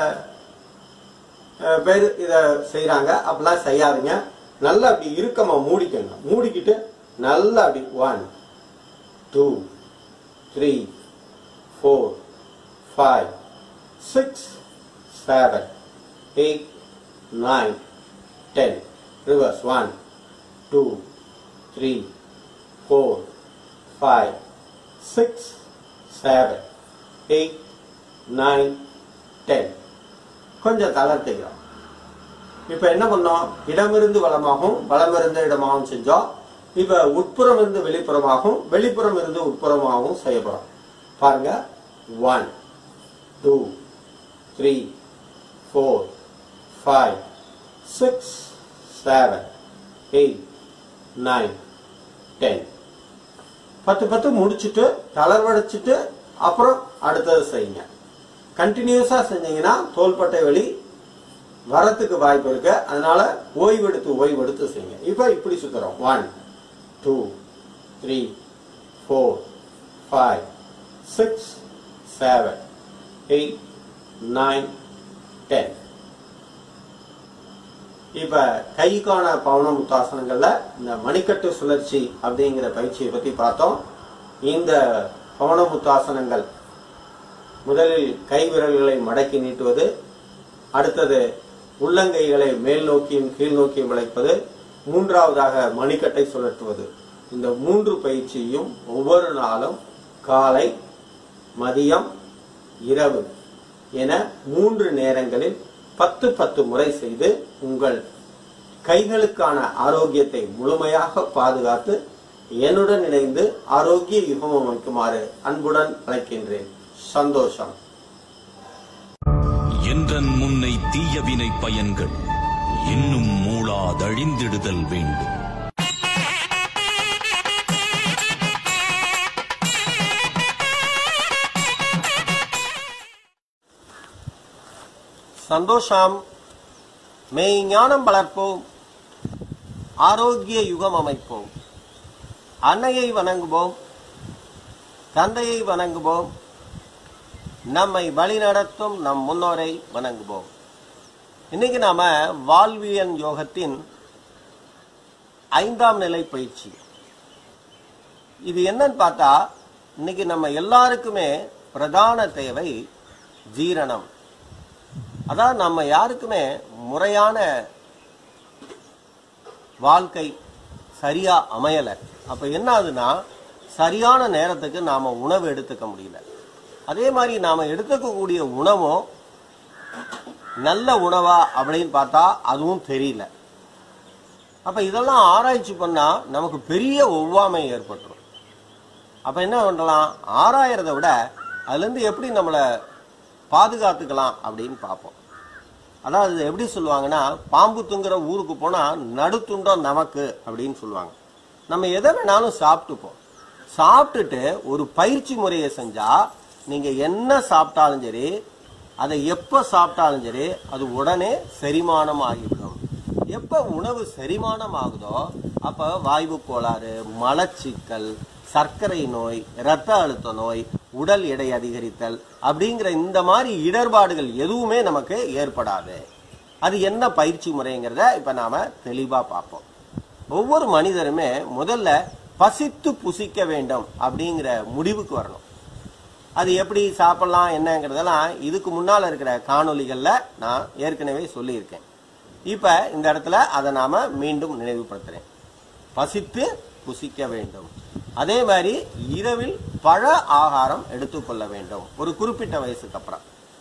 அஹ், பேர் இத செய்யறாங்க அப்படிலாம் செய்யாதீங்க நல்லா அப்படி இறுக்கமா மூடிக்கங்க மூடிக்கிட்டு நல்லா அப்படி one two three four five six seven eight nine ten reverse one two three four five six seven eight nine ten கொஞ்சம் தளர்த்திக்கிறோம் இப்ப என்ன பண்ணோம் இடமிருந்து வளமாகவும் வளமிருந்து இடமாகவும் செஞ்சோம் இப்ப உட்புறம் இருந்து வெளிப்புறமாகவும் வெளிப்புறம் இருந்து உட்புறமாகவும் செய்ய போறோம் பாருங்க one two three four five six seven eight nine ten பத்து பத்து முடிச்சுட்டு தளர்வடைச்சிட்டு அப்புறம் அடுத்தது செய்யுங்க கண்டினியூஸா செஞ்சீங்கன்னா தோள்பட்டை வலி வரத்துக்கு வாய்ப்பு இருக்கு அதனால ஓய்வெடுத்து ஓய்வெடுத்து செய்யுங்க இப்ப இப்படி சுத்துறோம் one two three four five six seven eight nine ten இப்ப கைக்கான பவன முத்தாசனங்கள்ல இந்த மணிக்கட்டு சுழற்சி அப்படிங்கிற பயிற்சியை பத்தி பார்த்தோம் இந்த பவன முத்தாசனங்கள் முதலில் கை விரல்களை மடக்கி நீட்டுவது அடுத்தது உள்ளங்கைகளை மேல் நோக்கியும் கீழ் நோக்கியும் வளைப்பது மூன்றாவதாக மணிக்கட்டை சுழற்றுவது இந்த மூன்று பயிற்சியும் ஒவ்வொரு நாளும் காலை மதியம் இரவு என மூன்று நேரங்களில் பத்து பத்து முறை செய்து உங்கள் கைகளுக்கான ஆரோக்கியத்தை முழுமையாக பாதுகாத்து என்னுடன் இணைந்து ஆரோக்கிய யுகம் அமைக்குமாறு அன்புடன் அழைக்கின்றேன் சந்தோஷம் என்றன் முன்னை தீயவினை பயன்கள் இன்னும் மூளாதழிந்திடுதல் வேண்டும் சந்தோஷம் மெய் ஞானம் வளர்ப்போம் ஆரோக்கிய யுகம் அமைப்போம் அன்னையை வணங்குவோம் தந்தையை வணங்குவோம் நம்மை வழிநடத்தும் நம் முன்னோரை வணங்குவோம் இன்னைக்கு நாம வாழ்வியல் யோகத்தின் ஐந்தாம் நிலை பயிற்சி இது என்னன்னு பார்த்தா இன்னைக்கு நம்ம எல்லாருக்குமே பிரதான தேவை ஜீரணம் அதான் நம்ம யாருக்குமே முறையான வாழ்க்கை சரியா அமையல அப்ப என்ன ஆகுதுன்னா சரியான நேரத்துக்கு நாம உணவு எடுத்துக்க முடியல அதே மாதிரி நாம எடுத்துக்கக்கூடிய உணவும் நல்ல உணவா அப்படின்னு பார்த்தா அதுவும் தெரியல அப்ப இதெல்லாம் ஆராய்ச்சி பண்ணா நமக்கு பெரிய ஒவ்வாமை ஏற்பட்டுரும் அப்ப என்ன பண்ணலாம் ஆராயறதை விட அதுல இருந்து எப்படி நம்மளை பாதுகாத்துக்கலாம் அப்படின்னு பார்ப்போம் அதாவது எப்படி சொல்லுவாங்கன்னா பாம்பு துங்குற ஊருக்கு போனா நடுத்துண்டம் நமக்கு அப்படின்னு சொல்லுவாங்க நம்ம எதை வேணாலும் சாப்பிட்டுப்போம் சாப்பிட்டுட்டு ஒரு பயிற்சி முறையை செஞ்சா நீங்க என்ன சாப்பிட்டாலும் சரி அதை எப்ப சாப்பிட்டாலும் சரி அது உடனே செரிமானம் ஆகிவிடும் எப்ப உணவு செரிமானம் ஆகுதோ அப்ப வாய்வு கோளாறு மலச்சிக்கல் சர்க்கரை நோய் இரத்த அழுத்த நோய் உடல் எடை அதிகரித்தல் அப்படிங்கிற இந்த மாதிரி இடர்பாடுகள் எதுவுமே நமக்கு ஏற்படாது அது என்ன பயிற்சி முறைங்கிறத இப்ப நாம தெளிவா பார்ப்போம் ஒவ்வொரு மனிதருமே முதல்ல பசித்து புசிக்க வேண்டும் அப்படிங்கிற முடிவுக்கு வரணும் அது எப்படி சாப்பிடலாம் என்னங்கிறதெல்லாம் இதுக்கு முன்னால இருக்கிற காணொளிகள்ல நான் ஏற்கனவே சொல்லியிருக்கேன் இப்ப இந்த இடத்துல அதை நாம மீண்டும் நினைவுபடுத்துறேன் பசித்து புசிக்க வேண்டும் அதே மாதிரி இரவில் பழ ஆகாரம் எடுத்துக்கொள்ள வேண்டும் ஒரு குறிப்பிட்ட வயசுக்கு அப்புறம்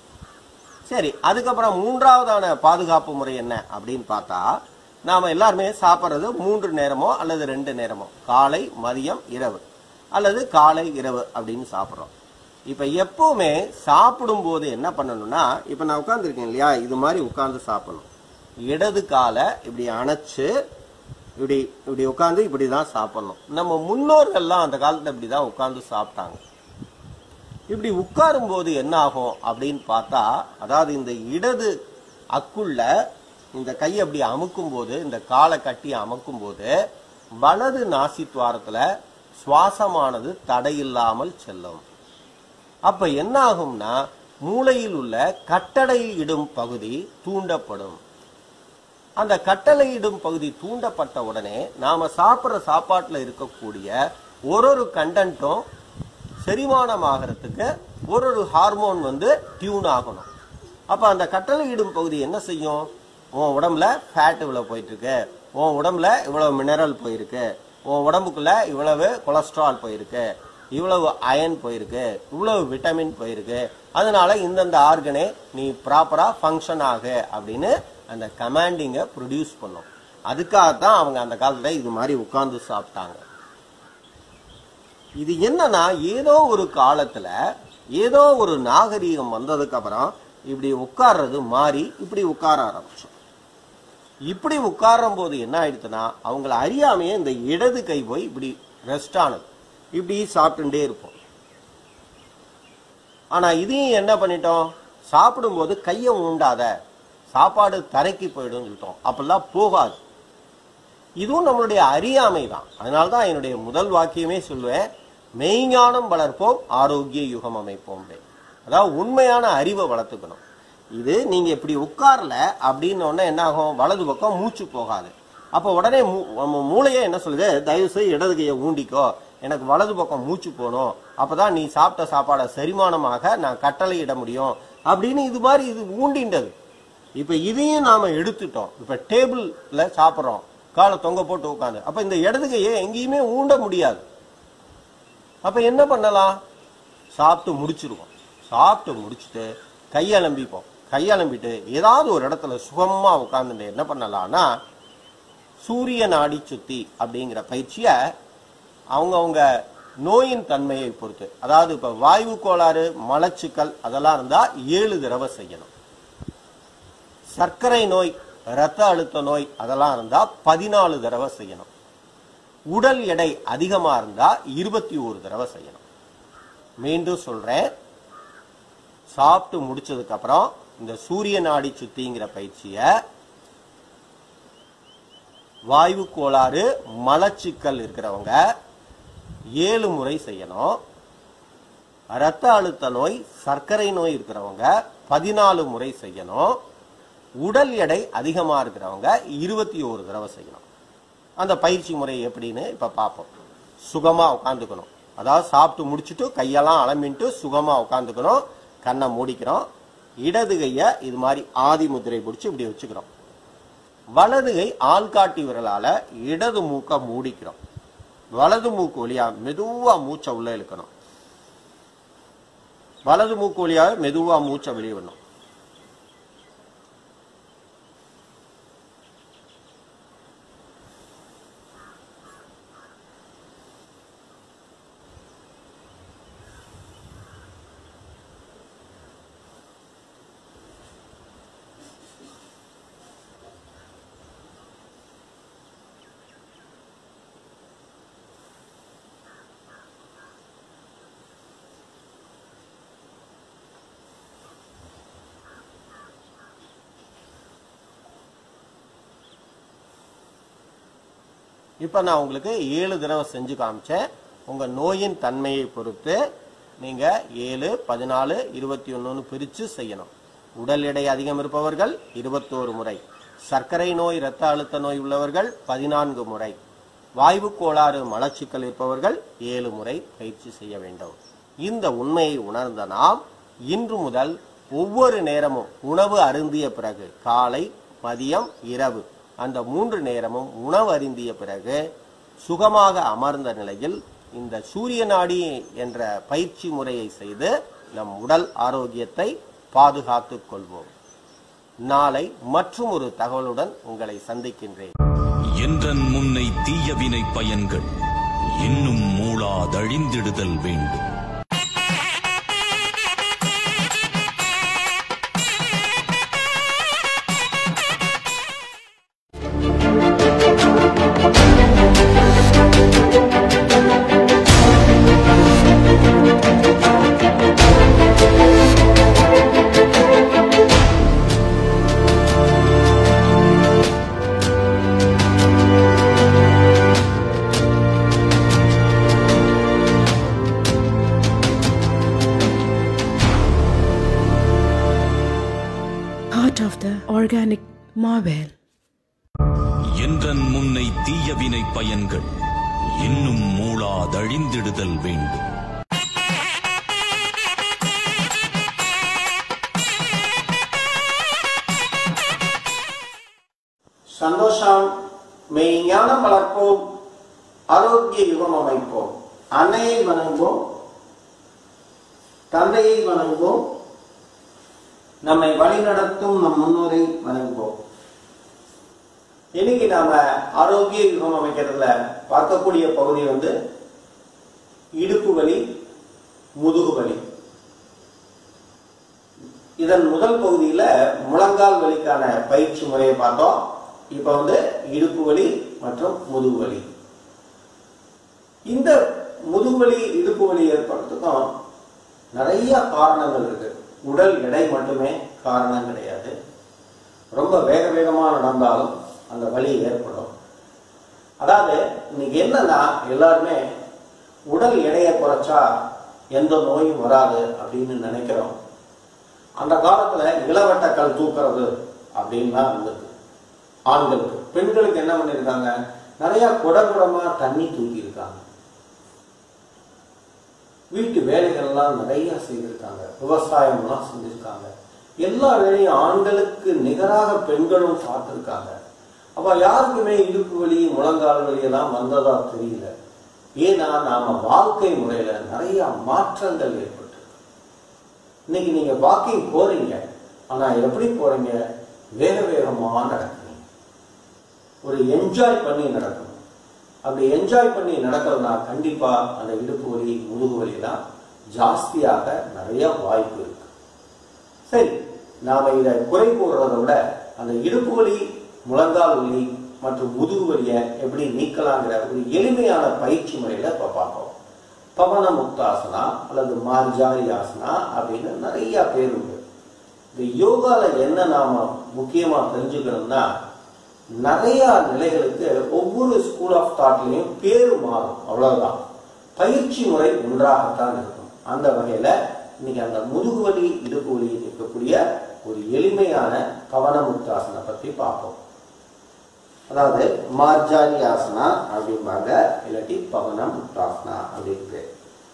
சரி அதுக்கப்புறம் மூன்றாவதான பாதுகாப்பு முறை என்ன அப்படின்னு பார்த்தா நாம எல்லாருமே சாப்பிட்றது மூன்று நேரமோ அல்லது ரெண்டு நேரமோ காலை மதியம் இரவு அல்லது காலை இரவு அப்படின்னு சாப்பிட்றோம் இப்ப எப்பவுமே சாப்பிடும் போது என்ன பண்ணணும்னா இப்ப நான் உட்கார்ந்துருக்கேன் இல்லையா இது மாதிரி உட்கார்ந்து சாப்பிடணும் இடது காலை இப்படி அணைச்சு இப்படி இப்படி உட்கார்ந்து இப்படி தான் சாப்பிடணும் நம்ம முன்னோர்கள்லாம் அந்த காலத்துல இப்படி தான் உட்கார்ந்து சாப்பிட்டாங்க இப்படி உட்காரும் போது என்ன ஆகும் அப்படின்னு பார்த்தா அதாவது இந்த இடது அக்குள்ள இந்த கையை அப்படி அமுக்கும் போது இந்த காலை கட்டி அமுக்கும் போது வலது நாசித்வாரத்துல சுவாசமானது தடையில்லாமல் செல்லும் அப்ப என்ன ஆகும்னா மூளையில் உள்ள கட்டளையிடும் பகுதி தூண்டப்படும் அந்த கட்டளையிடும் பகுதி தூண்டப்பட்ட உடனே நாம சாப்பிடுற சாப்பாட்டுல இருக்கக்கூடிய ஒரு ஒரு கண்டென்ட்டும் செரிமானம் ஆகிறதுக்கு ஒரு ஒரு ஹார்மோன் வந்து டியூன் ஆகணும் அப்ப அந்த கட்டளையிடும் பகுதி என்ன செய்யும் உன் உடம்புல ஃபேட் இவ்வளவு போயிட்டு இருக்கு உன் உடம்புல இவ்வளவு மினரல் போயிருக்கு உன் உடம்புக்குள்ள இவ்வளவு கொலஸ்ட்ரால் போயிருக்கு இவ்வளவு அயன் போயிருக்கு இவ்வளவு விட்டமின் போயிருக்கு அதனால இந்தந்த ஆர்கனே நீ ப்ராப்பரா ஃபங்க்ஷன் ஆகு அப்படின்னு அந்த கமாண்டிங்கை ப்ரொடியூஸ் பண்ணும் அதுக்காகத்தான் அவங்க அந்த காலத்துல இது மாதிரி உட்கார்ந்து சாப்பிட்டாங்க இது என்னன்னா ஏதோ ஒரு காலத்துல ஏதோ ஒரு நாகரீகம் வந்ததுக்கு அப்புறம் இப்படி உட்கார்றது மாறி இப்படி உட்கார ஆரம்பிச்சோம் இப்படி உட்காரும் போது என்ன ஆயிடுச்சுன்னா அவங்கள அறியாமையே இந்த இடது கை போய் இப்படி ரெஸ்ட் ஆனது இப்படி சாப்பிட்டுட்டே இருப்போம் ஆனா இதையும் என்ன பண்ணிட்டோம் சாப்பிடும்போது கையை ஊண்டாத சாப்பாடு தரைக்கு போயிடும் சொல்லிட்டோம் அப்படிலாம் போகாது இதுவும் நம்மளுடைய அறியாமை தான் அதனால தான் என்னுடைய முதல் வாக்கியமே சொல்லுவேன் மெய்ஞானம் வளர்ப்போம் ஆரோக்கிய யுகம் அமைப்போம் அதாவது உண்மையான அறிவை வளர்த்துக்கணும் இது நீங்க இப்படி உட்கார்ல அப்படின்னு உடனே என்ன ஆகும் வலது பக்கம் மூச்சு போகாது அப்ப உடனே மூ- நம்ம மூளையே என்ன சொல்லுது தயவு செய்து இடது கையை ஊண்டிக்கோ எனக்கு வலது பக்கம் மூச்சு போகணும் அப்பதான் நீ சாப்பிட்ட சாப்பாடை செரிமானமாக நான் கட்டளையிட முடியும் அப்படின்னு இது மாதிரி இது ஊண்டின்றது இப்ப இதையும் நாம எடுத்துட்டோம் இப்ப டேபிள்ல சாப்பிடுறோம் காலை தொங்க போட்டு உட்காந்து அப்ப இந்த இடது கையை எங்கேயுமே ஊண்ட முடியாது அப்ப என்ன பண்ணலாம் சாப்பிட்டு முடிச்சிருவோம் சாப்பிட்டு முடிச்சுட்டு கையலம்பிப்போம் கையலம்பிட்டு ஏதாவது ஒரு இடத்துல சுகமா உட்காந்துட்டு என்ன பண்ணலாம்னா சூரிய நாடி சுத்தி அப்படிங்கிற பயிற்சியை அவங்கவங்க நோயின் தன்மையை பொறுத்து அதாவது இப்ப வாயு கோளாறு மலச்சிக்கல் அதெல்லாம் இருந்தா ஏழு தடவை செய்யணும் சர்க்கரை நோய் இரத்த அழுத்த நோய் அதெல்லாம் இருந்தா பதினாலு தடவை செய்யணும் உடல் எடை அதிகமா இருந்தா இருபத்தி ஒரு தடவை செய்யணும் மீண்டும் சொல்றேன் சாப்பிட்டு முடிச்சதுக்கு அப்புறம் இந்த சூரிய நாடி சுத்திங்கிற பயிற்சியை வாயு கோளாறு மலச்சிக்கல் இருக்கிறவங்க ஏழு முறை செய்யணும் இரத்த அழுத்த நோய் சர்க்கரை நோய் இருக்கிறவங்க பதினாலு முறை செய்யணும் உடல் எடை அதிகமா இருக்கிறவங்க இருபத்தி ஒரு தடவை செய்யணும் அந்த பயிற்சி முறை எப்படின்னு இப்ப பார்ப்போம் சுகமா உட்காந்துக்கணும் அதாவது சாப்பிட்டு முடிச்சுட்டு கையெல்லாம் அலம்பின்ட்டு சுகமா உட்காந்துக்கணும் கண்ணை மூடிக்கிறோம் இடது கைய இது மாதிரி ஆதி முத்திரை பிடிச்சி இப்படி வச்சுக்கிறோம் வலது கை ஆள்காட்டி விரலால இடது மூக்க மூடிக்கிறோம் வலது மூக்கு வழியா மெதுவா மூச்சை உள்ள இழுக்கணும் வலது மூக்கு வழியாக மெதுவா மூச்சை வெளியே விடணும் இப்ப நான் உங்களுக்கு ஏழு தடவை செஞ்சு காமிச்சேன் உங்க நோயின் தன்மையை பொறுத்து நீங்க ஏழு பதினாலு இருபத்தி ஒன்னு பிரிச்சு செய்யணும் உடல் எடை அதிகம் இருப்பவர்கள் இருபத்தோரு முறை சர்க்கரை நோய் இரத்த அழுத்த நோய் உள்ளவர்கள் பதினான்கு முறை வாய்வு கோளாறு மலச்சிக்கல் இருப்பவர்கள் ஏழு முறை பயிற்சி செய்ய வேண்டும் இந்த உண்மையை உணர்ந்த நாம் இன்று முதல் ஒவ்வொரு நேரமும் உணவு அருந்திய பிறகு காலை மதியம் இரவு அந்த மூன்று நேரமும் உணவு அருந்திய பிறகு சுகமாக அமர்ந்த நிலையில் இந்த சூரிய நாடி என்ற பயிற்சி முறையை செய்து நம் உடல் ஆரோக்கியத்தை பாதுகாத்துக் கொள்வோம் நாளை மற்றும் ஒரு தகவலுடன் உங்களை சந்திக்கின்றேன் என்றன் முன்னை தீயவினை பயன்கள் இன்னும் மூளாதழிந்திடுதல் வேண்டும் Heart of the organic marvel. என்றன் முன்னை தீயவினை பயன்கள் இன்னும் மூளாதழிந்திடுதல் வேண்டும் சந்தோஷம் மெய்ஞானம் வளர்ப்போம் ஆரோக்கிய யுகம் அமைப்போம் அன்னையை வணங்குவோம் தந்தையை வணங்குவோம் நம்மை வழிநடத்தும் நம் முன்னோரை வணங்குவோம் இன்னைக்கு நாம ஆரோக்கிய யுகம் அமைக்கிறதுல பார்க்கக்கூடிய பகுதி வந்து இடுப்பு வலி முதுகு வலி இதன் முதல் பகுதியில முழங்கால் வலிக்கான பயிற்சி முறையை பார்த்தோம் இப்ப வந்து இடுப்பு வலி மற்றும் முதுகு வலி இந்த முதுகு வலி இடுப்பு வலி ஏற்படுறதுக்கும் நிறைய காரணங்கள் இருக்கு உடல் எடை மட்டுமே காரணம் கிடையாது ரொம்ப வேக வேகமா நடந்தாலும் அந்த வலி ஏற்படும் அதாவது இன்னைக்கு என்னன்னா எல்லாருமே உடல் எடையை குறைச்சா எந்த நோயும் வராது அப்படின்னு நினைக்கிறோம் அந்த காலத்துல இளவட்டக்கல் தூக்குறது அப்படின்லாம் இருந்தது ஆண்களுக்கு பெண்களுக்கு என்ன பண்ணிருக்காங்க நிறைய குடகுடமா தண்ணி தூக்கி இருக்காங்க வீட்டு வேலைகள்லாம் நிறைய செய்திருக்காங்க விவசாயம்லாம் செஞ்சிருக்காங்க எல்லா வேலையும் ஆண்களுக்கு நிகராக பெண்களும் பார்த்திருக்காங்க அப்ப யாருக்குமே இடுப்பு வலி முழங்கால் வலி எல்லாம் வந்ததா தெரியல ஏன்னா நாம வாழ்க்கை முறையில நிறைய மாற்றங்கள் ஏற்பட்டு இன்னைக்கு நீங்க வாக்கிங் போறீங்க ஆனா எப்படி போறீங்க வேக வேகமா நடக்கிறீங்க ஒரு என்ஜாய் பண்ணி நடக்கணும் அப்படி என்ஜாய் பண்ணி நடக்கிறதுனா கண்டிப்பா அந்த இடுப்பு வலி முதுகு வலிலாம் ஜாஸ்தியாக நிறைய வாய்ப்பு இருக்கு சரி நாம இதை குறை கூறுறதை விட அந்த இடுப்பு வலி முழங்கால் வலி மற்றும் முதுகு வலியை எப்படி நீக்கலாங்கிற ஒரு எளிமையான பயிற்சி முறையில இப்ப பார்ப்போம் பவன முக்தாசனா அல்லது மார்ஜாரி ஆசனா அப்படின்னு நிறைய பேர் உண்டு இந்த யோகால என்ன நாம முக்கியமா தெரிஞ்சுக்கணும்னா நிறைய நிலைகளுக்கு ஒவ்வொரு ஸ்கூல் ஆஃப் தாட்லயும் பேரு மாறும் அவ்வளவுதான் பயிற்சி முறை ஒன்றாகத்தான் இருக்கும் அந்த வகையில இன்னைக்கு அந்த முதுகு வலி இடுப்பு வலி இருக்கக்கூடிய ஒரு எளிமையான பவன முக்தாசனை பத்தி பார்ப்போம் அதாவது மார்ஜாரி ஆசனா அப்படிம்பாங்க இல்லாட்டி பவன முக்தாசனா அப்படின்னு பேர்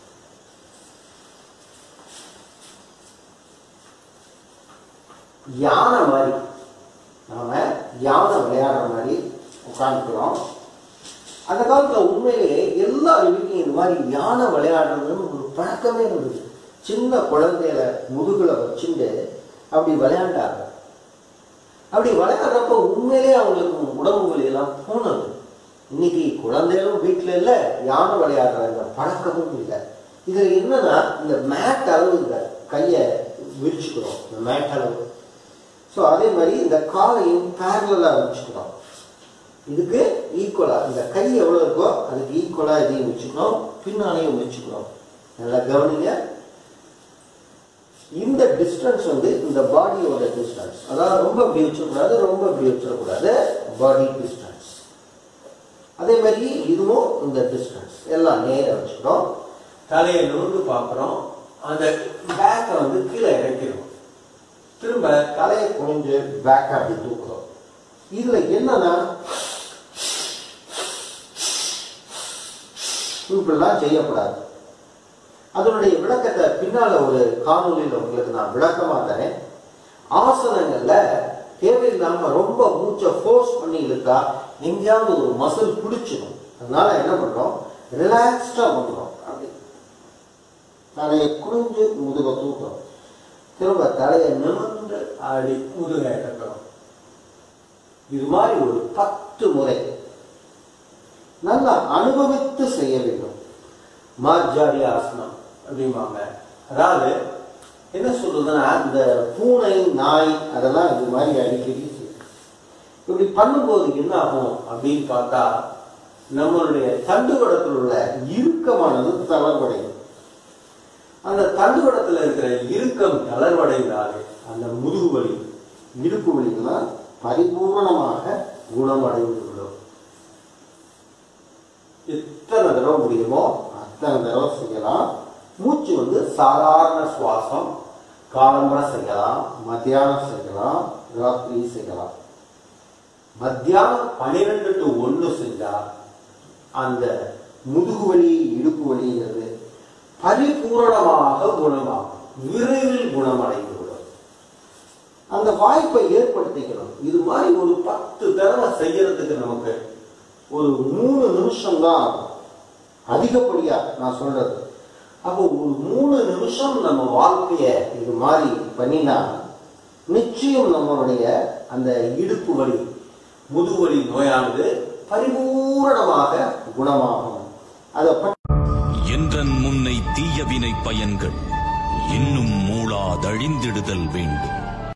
யானை மாதிரி நாம யானை விளையாடுற மாதிரி உட்காந்துக்கிறோம் அந்த காலத்துல உண்மையிலேயே எல்லார் வீட்லையும் இந்த மாதிரி யானை விளையாடுறதுன்னு ஒரு பழக்கமே இருந்தது சின்ன குழந்தையில முதுகுல வச்சுட்டு அப்படி விளையாண்டாங்க அப்படி விளையாடுறப்ப உண்மையிலேயே அவங்களுக்கு உடம்பு வலி எல்லாம் போனது இன்னைக்கு குழந்தைகளும் வீட்டுல இல்ல யானை விளையாடுற இந்த பழக்கமும் இல்லை இதுல என்னன்னா இந்த மேட் அளவுங்க கைய விரிச்சுக்கிறோம் இந்த மேட் அளவு ஸோ அதே மாதிரி இந்த காலையும் பேரலாக வச்சுக்கணும் இதுக்கு ஈக்குவலா இந்த கை எவ்வளவு இருக்கோ அதுக்கு ஈக்குவலா இதையும் வச்சுக்கணும் பின்னாலையும் வச்சுக்கணும் நல்லா கவனிங்க இந்த டிஸ்டன்ஸ் வந்து இந்த பாடியோட டிஸ்டன்ஸ் அதாவது ரொம்ப இப்படி வச்சிடக்கூடாது ரொம்ப இப்படி வச்சிடக்கூடாது பாடி டிஸ்டன்ஸ் அதே மாதிரி இதுவும் இந்த டிஸ்டன்ஸ் எல்லாம் நேரா வச்சுக்கிறோம் தலையை நுழுந்து பார்க்குறோம் அந்த பேக்கை வந்து கீழே இறக்கிறோம் திரும்ப தலையை குனிஞ்சு பேக் அப்படி தூக்குறோம் இதுல என்னன்னா இப்படிலாம் செய்யக்கூடாது அதனுடைய விளக்கத்தை பின்னால ஒரு காணொலியில் உங்களுக்கு நான் விளக்கமா தரேன் ஆசனங்கள்ல தேவையில்லாம ரொம்ப மூச்சை ஃபோர்ஸ் பண்ணி இழுத்தா எங்கேயாவது ஒரு மசில் பிடிச்சிடும் அதனால என்ன பண்றோம் ரிலாக்ஸ்டா பண்றோம் அப்படி தலையை குனிஞ்சு முதுக தூக்குறோம் திரும்ப தலையை நிமிர்ந்து ஆடி முதுக இறக்குறோம் இது மாதிரி ஒரு பத்து முறை நல்லா அனுபவித்து செய்ய வேண்டும் மார்ஜாரி ஆசனம் அப்படிம்பாங்க அதாவது என்ன சொல்றதுன்னா இந்த பூனை நாய் அதெல்லாம் இது மாதிரி அடிக்கடி செய்யும் இப்படி பண்ணும்போது என்ன ஆகும் அப்படின்னு பார்த்தா நம்மளுடைய தண்டுவடத்தில் உள்ள இறுக்கமானது தளர்வடையும் அந்த தண்டுவடத்தில் இருக்கிற இறுக்கம் தளர்வடைந்தாலே அந்த முதுகு வலி இடுப்பு வலிகள்லாம் பரிபூர்ணமாக குணமடைந்து விடும் எத்தனை தடவை முடியுமோ அத்தனை தடவை செய்யலாம் மூச்சு வந்து சாதாரண சுவாசம் காலம்பரை செய்யலாம் மத்தியானம் செய்யலாம் ராத்திரி செய்யலாம் மத்தியானம் பன்னிரெண்டு டு ஒன்று செஞ்சா அந்த முதுகு வலி இடுப்பு வலிங்கிறது பரிபூரணமாக குணமாகும் விரைவில் குணமடைந்து விடும் அந்த வாய்ப்பை ஏற்படுத்திக்கணும் இது மாதிரி ஒரு பத்து தடவை செய்யறதுக்கு நமக்கு ஒரு மூணு நிமிஷம் தான் அதிகப்படியா நான் சொல்றது அப்போ ஒரு மூணு நிமிஷம் நம்ம வாழ்க்கைய இது மாதிரி பண்ணினா நிச்சயம் நம்மளுடைய அந்த இடுப்பு வலி முதுவலி நோயானது பரிபூரணமாக குணமாகும் அதை பற்றி என்றன் முன்னை தீயவினை பயன்கள் இன்னும் மூளாதழிந்திடுதல் வேண்டும்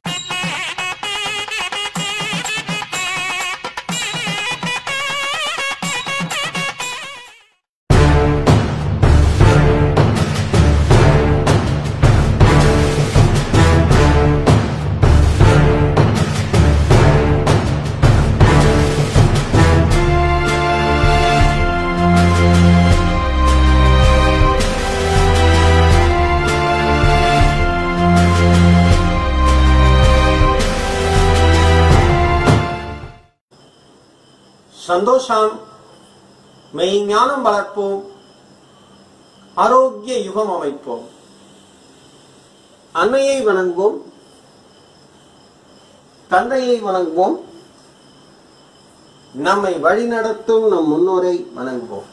சந்தோஷம் மெய்ஞானம் வளர்ப்போம் ஆரோக்கிய யுகம் அமைப்போம் அன்னையை வணங்குவோம் தந்தையை வணங்குவோம் நம்மை வழிநடத்தும் நம் முன்னோரை வணங்குவோம்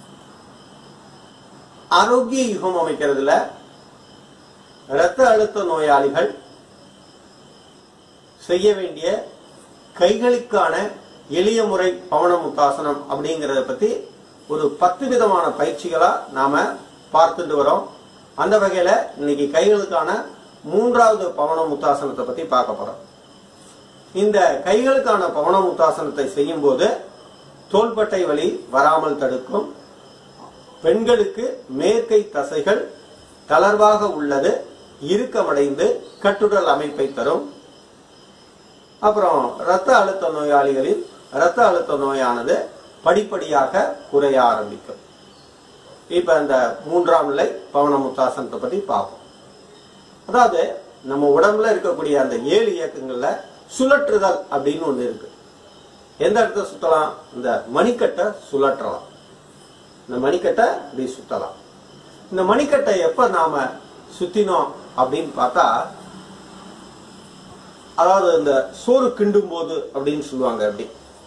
ஆரோக்கிய யுகம் அமைக்கிறதுல இரத்த அழுத்த நோயாளிகள் செய்ய வேண்டிய கைகளுக்கான எளிய முறை பவன முத்தாசனம் அப்படிங்கறத பத்தி ஒரு பத்து விதமான பயிற்சிகளா நாம பார்த்துட்டு வரோம் அந்த வகையில இன்னைக்கு கைகளுக்கான மூன்றாவது பவன முத்தாசனத்தை பத்தி பார்க்க போறோம் இந்த கைகளுக்கான பவன முத்தாசனத்தை செய்யும் போது தோள்பட்டை வலி வராமல் தடுக்கும் பெண்களுக்கு மேற்கை தசைகள் தளர்வாக உள்ளது இறுக்கமடைந்து கட்டுடல் அமைப்பை தரும் அப்புறம் இரத்த அழுத்த நோயாளிகளில் இரத்த அழுத்த நோயானது படிப்படியாக குறைய ஆரம்பிக்கும் இப்ப இந்த மூன்றாம் நிலை பவன முத்தாசனத்தை பத்தி பார்ப்போம் அதாவது நம்ம உடம்புல இருக்கக்கூடிய அந்த ஏழு இயக்கங்கள்ல சுழற்றுதல் அப்படின்னு ஒண்ணு இருக்கு எந்த இடத்த சுத்தலாம் இந்த மணிக்கட்டை சுழற்றலாம் இந்த மணிக்கட்டை இப்படி சுத்தலாம் இந்த மணிக்கட்டை எப்ப நாம சுத்தினோம் அப்படின்னு பார்த்தா அதாவது இந்த சோறு கிண்டும் போது அப்படின்னு சொல்லுவாங்க அப்படி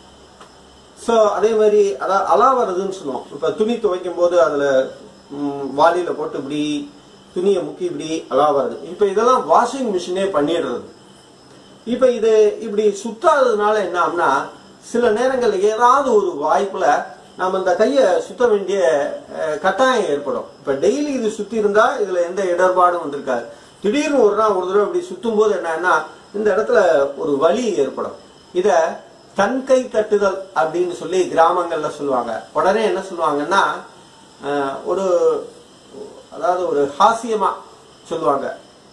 சோ அதே மாதிரி அதாவது அலா வருதுன்னு சொல்லுவோம் இப்ப துணி துவைக்கும் போது அதுல ம், வாளியில போட்டு இப்படி துணியை முக்கி இப்படி அலா வருது இப்ப இதெல்லாம் வாஷிங் மிஷினே பண்ணிடுறது இப்ப இது இப்படி சுத்தாததுனால என்ன ஆகும்னா சில நேரங்கள்ல ஏதாவது ஒரு வாய்ப்புல நம்ம இந்த கையை சுத்த வேண்டிய அஹ், கட்டாயம் ஏற்படும் இப்ப டெய்லி இது சுத்தி இருந்தா இதுல எந்த இடர்பாடும் வந்திருக்காது திடீர்னு ஒரு நாள் ஒரு தடவை இப்படி சுத்தும் போது என்னன்னா இந்த இடத்துல ஒரு வலி ஏற்படும் இத தன்கை தட்டுதல் அப்படின்னு சொல்லி கிராமங்கள்ல சொல்லுவாங்க உடனே என்ன சொல்லுவாங்கன்னா அஹ், ஒரு அதாவது ஒரு ஹாஸ்யமா சொல்லுவாங்க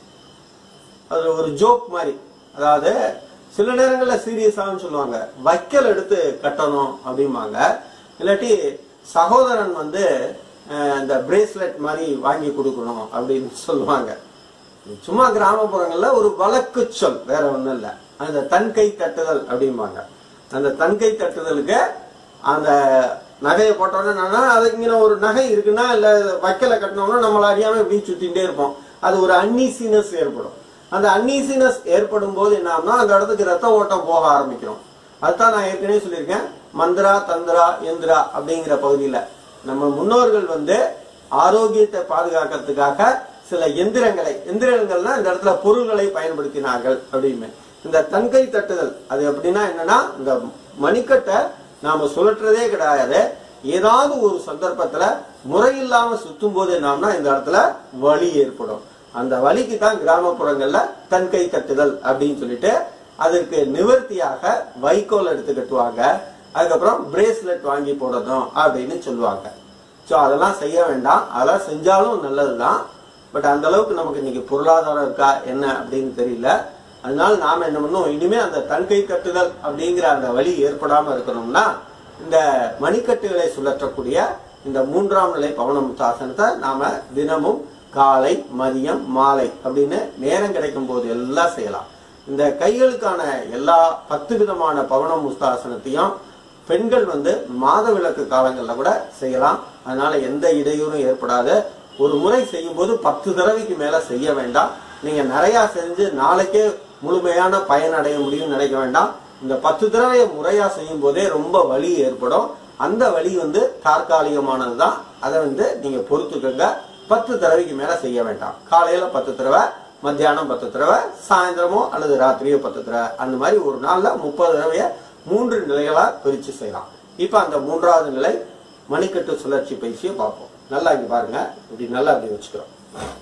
அது ஒரு ஜோக் மாதிரி அதாவது சில நேரங்கள்ல சீரியஸாவும் சொல்லுவாங்க வைக்கல் எடுத்து கட்டணும் அப்படிம்பாங்க இல்லாட்டி சகோதரன் வந்து அஹ், இந்த பிரேஸ்லெட் மாதிரி வாங்கி கொடுக்கணும் அப்படின்னு சொல்லுவாங்க சும்மா கிராமப்புறங்கள்ல ஒரு வழக்கு சொல் வேற ஒண்ணும் இல்ல அந்த தன்கை தட்டுதல் அப்படிம்பாங்க அந்த தன்கை தட்டுதலுக்கு அந்த நகையை போட்டோன்னே என்னன்னா அதுக்கு இங்கே ஒரு நகை இருக்குன்னா இல்ல வைக்கல கட்டினோம்னா நம்மள அறியாம இப்படி சுத்திட்டே இருப்போம் அது ஒரு அன்னீசினஸ் ஏற்படும் அந்த அன்னீசினஸ் ஏற்படும் போது என்ன ஆகும்னா அந்த இடத்துக்கு ரத்த ஓட்டம் போக ஆரம்பிக்கிறோம் அதுதான் நான் ஏற்கனவே சொல்லியிருக்கேன் மந்திரா தந்திரா எந்திரா அப்படிங்கிற பகுதியில நம்ம முன்னோர்கள் வந்து ஆரோக்கியத்தை பாதுகாக்கிறதுக்காக சில எந்திரங்களை எந்திரங்கள்னா இந்த இடத்துல பொருள்களை பயன்படுத்தினார்கள் அப்படின்னு இந்த தன்கை தட்டுதல் அது எப்படின்னா என்னன்னா இந்த மணிக்கட்டை நாம சுழற்றுறதே கிடையாது ஏதாவது ஒரு சந்தர்ப்பத்துல முறையில்லாம சுத்தும் போது என்னம்னா இந்த இடத்துல வலி ஏற்படும் அந்த வலிக்கு தான் கிராமப்புறங்கள்ல தன்கை தட்டுதல் அப்படின்னு சொல்லிட்டு அதற்கு நிவர்த்தியாக வைக்கோல் எடுத்து கட்டுவாங்க அதுக்கப்புறம் பிரேஸ்லெட் வாங்கி போடணும் அப்படின்னு சொல்லுவாங்க சோ அதெல்லாம் செய்ய வேண்டாம் அதெல்லாம் செஞ்சாலும் நல்லதுதான் பட் அந்த அளவுக்கு நமக்கு இன்னைக்கு பொருளாதாரம் இருக்கா என்ன அப்படின்னு தெரியல அதனால நாம என்ன பண்ணோம் இனிமே அந்த தன்கை கட்டுதல் அப்படிங்கிற அந்த வழி ஏற்படாம இருக்கணும்னா இந்த மணிக்கட்டுகளை சுழற்றக்கூடிய இந்த மூன்றாம் நிலை பவனமுத்தாசனத்தை நாம தினமும் காலை மதியம் மாலை அப்படின்னு நேரம் கிடைக்கும் போது எல்லாம் செய்யலாம் இந்த கைகளுக்கான எல்லா பத்து விதமான பவன முஸ்தாசனத்தையும் பெண்கள் வந்து மாதவிலக்கு காலங்கள்ல கூட செய்யலாம் அதனால எந்த இடையூறும் ஏற்படாது ஒரு முறை செய்யும் போது பத்து தடவைக்கு மேல செய்ய வேண்டாம் நீங்க நிறைய செஞ்சு நாளைக்கே முழுமையான பயன் அடைய முடியும்னு நினைக்க வேண்டாம் இந்த பத்து தடவை முறையா செய்யும் போதே ரொம்ப வலி ஏற்படும் அந்த வலி வந்து தற்காலிகமானதுதான் அதை வந்து நீங்க பொறுத்துக்கங்க பத்து தடவைக்கு மேல செய்ய வேண்டாம் காலையில பத்து தடவை மத்தியானம் பத்து தடவை சாயந்தரமோ அல்லது ராத்திரியோ பத்து தடவை அந்த மாதிரி ஒரு நாள்ல முப்பது தடவைய மூன்று நிலைகளா பிரிச்சு செய்யலாம் இப்ப அந்த மூன்றாவது நிலை மணிக்கட்டு சுழற்சி பயிற்சியை பார்ப்போம் நல்லா இங்க பாருங்க இப்படி நல்லா அப்படி வச்சுக்கிறோம்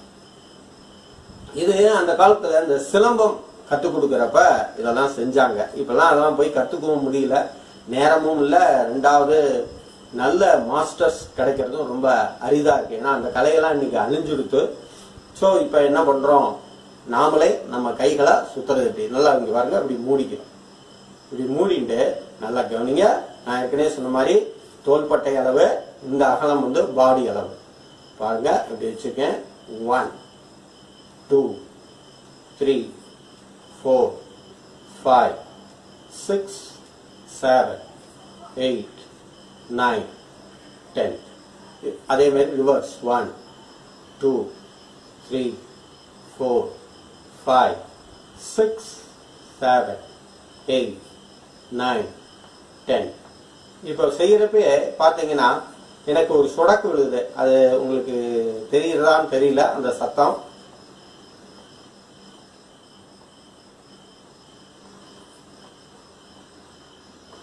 இது அந்த காலத்துல இந்த சிலம்பம் கத்துக் கொடுக்கறப்ப இதெல்லாம் செஞ்சாங்க இப்பெல்லாம் அதெல்லாம் போய் கத்துக்கவும் முடியல நேரமும் இல்ல ரெண்டாவது நல்ல மாஸ்டர்ஸ் கிடைக்கிறதும் ரொம்ப அரிதா இருக்கு ஏன்னா அந்த கலையெல்லாம் இன்னைக்கு அழிஞ்சுடுத்து சோ இப்ப என்ன பண்றோம் நாமளே நம்ம கைகளை சுத்துறது எப்படி நல்லா இங்க பாருங்க இப்படி மூடிக்கிறோம் இப்படி மூடிட்டு நல்லா கவனிங்க நான் ஏற்கனவே சொன்ன மாதிரி தோள்பட்டை அளவு இந்த அகலம் வந்து பாடி அளவு பாருங்க இப்படி வச்சிருக்கேன் one two three four five six seven eight nine ten அதே மாதிரி reverse one two three four five six seven eight nine ten இப்போ செய்யறப்ப பார்த்தீங்கன்னா எனக்கு ஒரு சொடக்கு விழுது அது உங்களுக்கு தெரியுறதான்னு தெரியல அந்த சத்தம்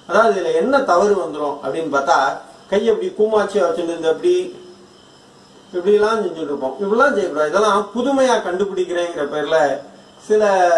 அதாவது இதுல என்ன தவறு வந்துரும் அப்படின்னு பார்த்தா கையை இப்படி கூமாச்சியா வச்சுட்டு இந்த இப்படி இப்படிலாம் செஞ்சுட்டு இருப்போம் இப்படிலாம் செய்யக்கூடாது இதெல்லாம் புதுமையா கண்டுபிடிக்கிறேங்கிற பேர்ல சில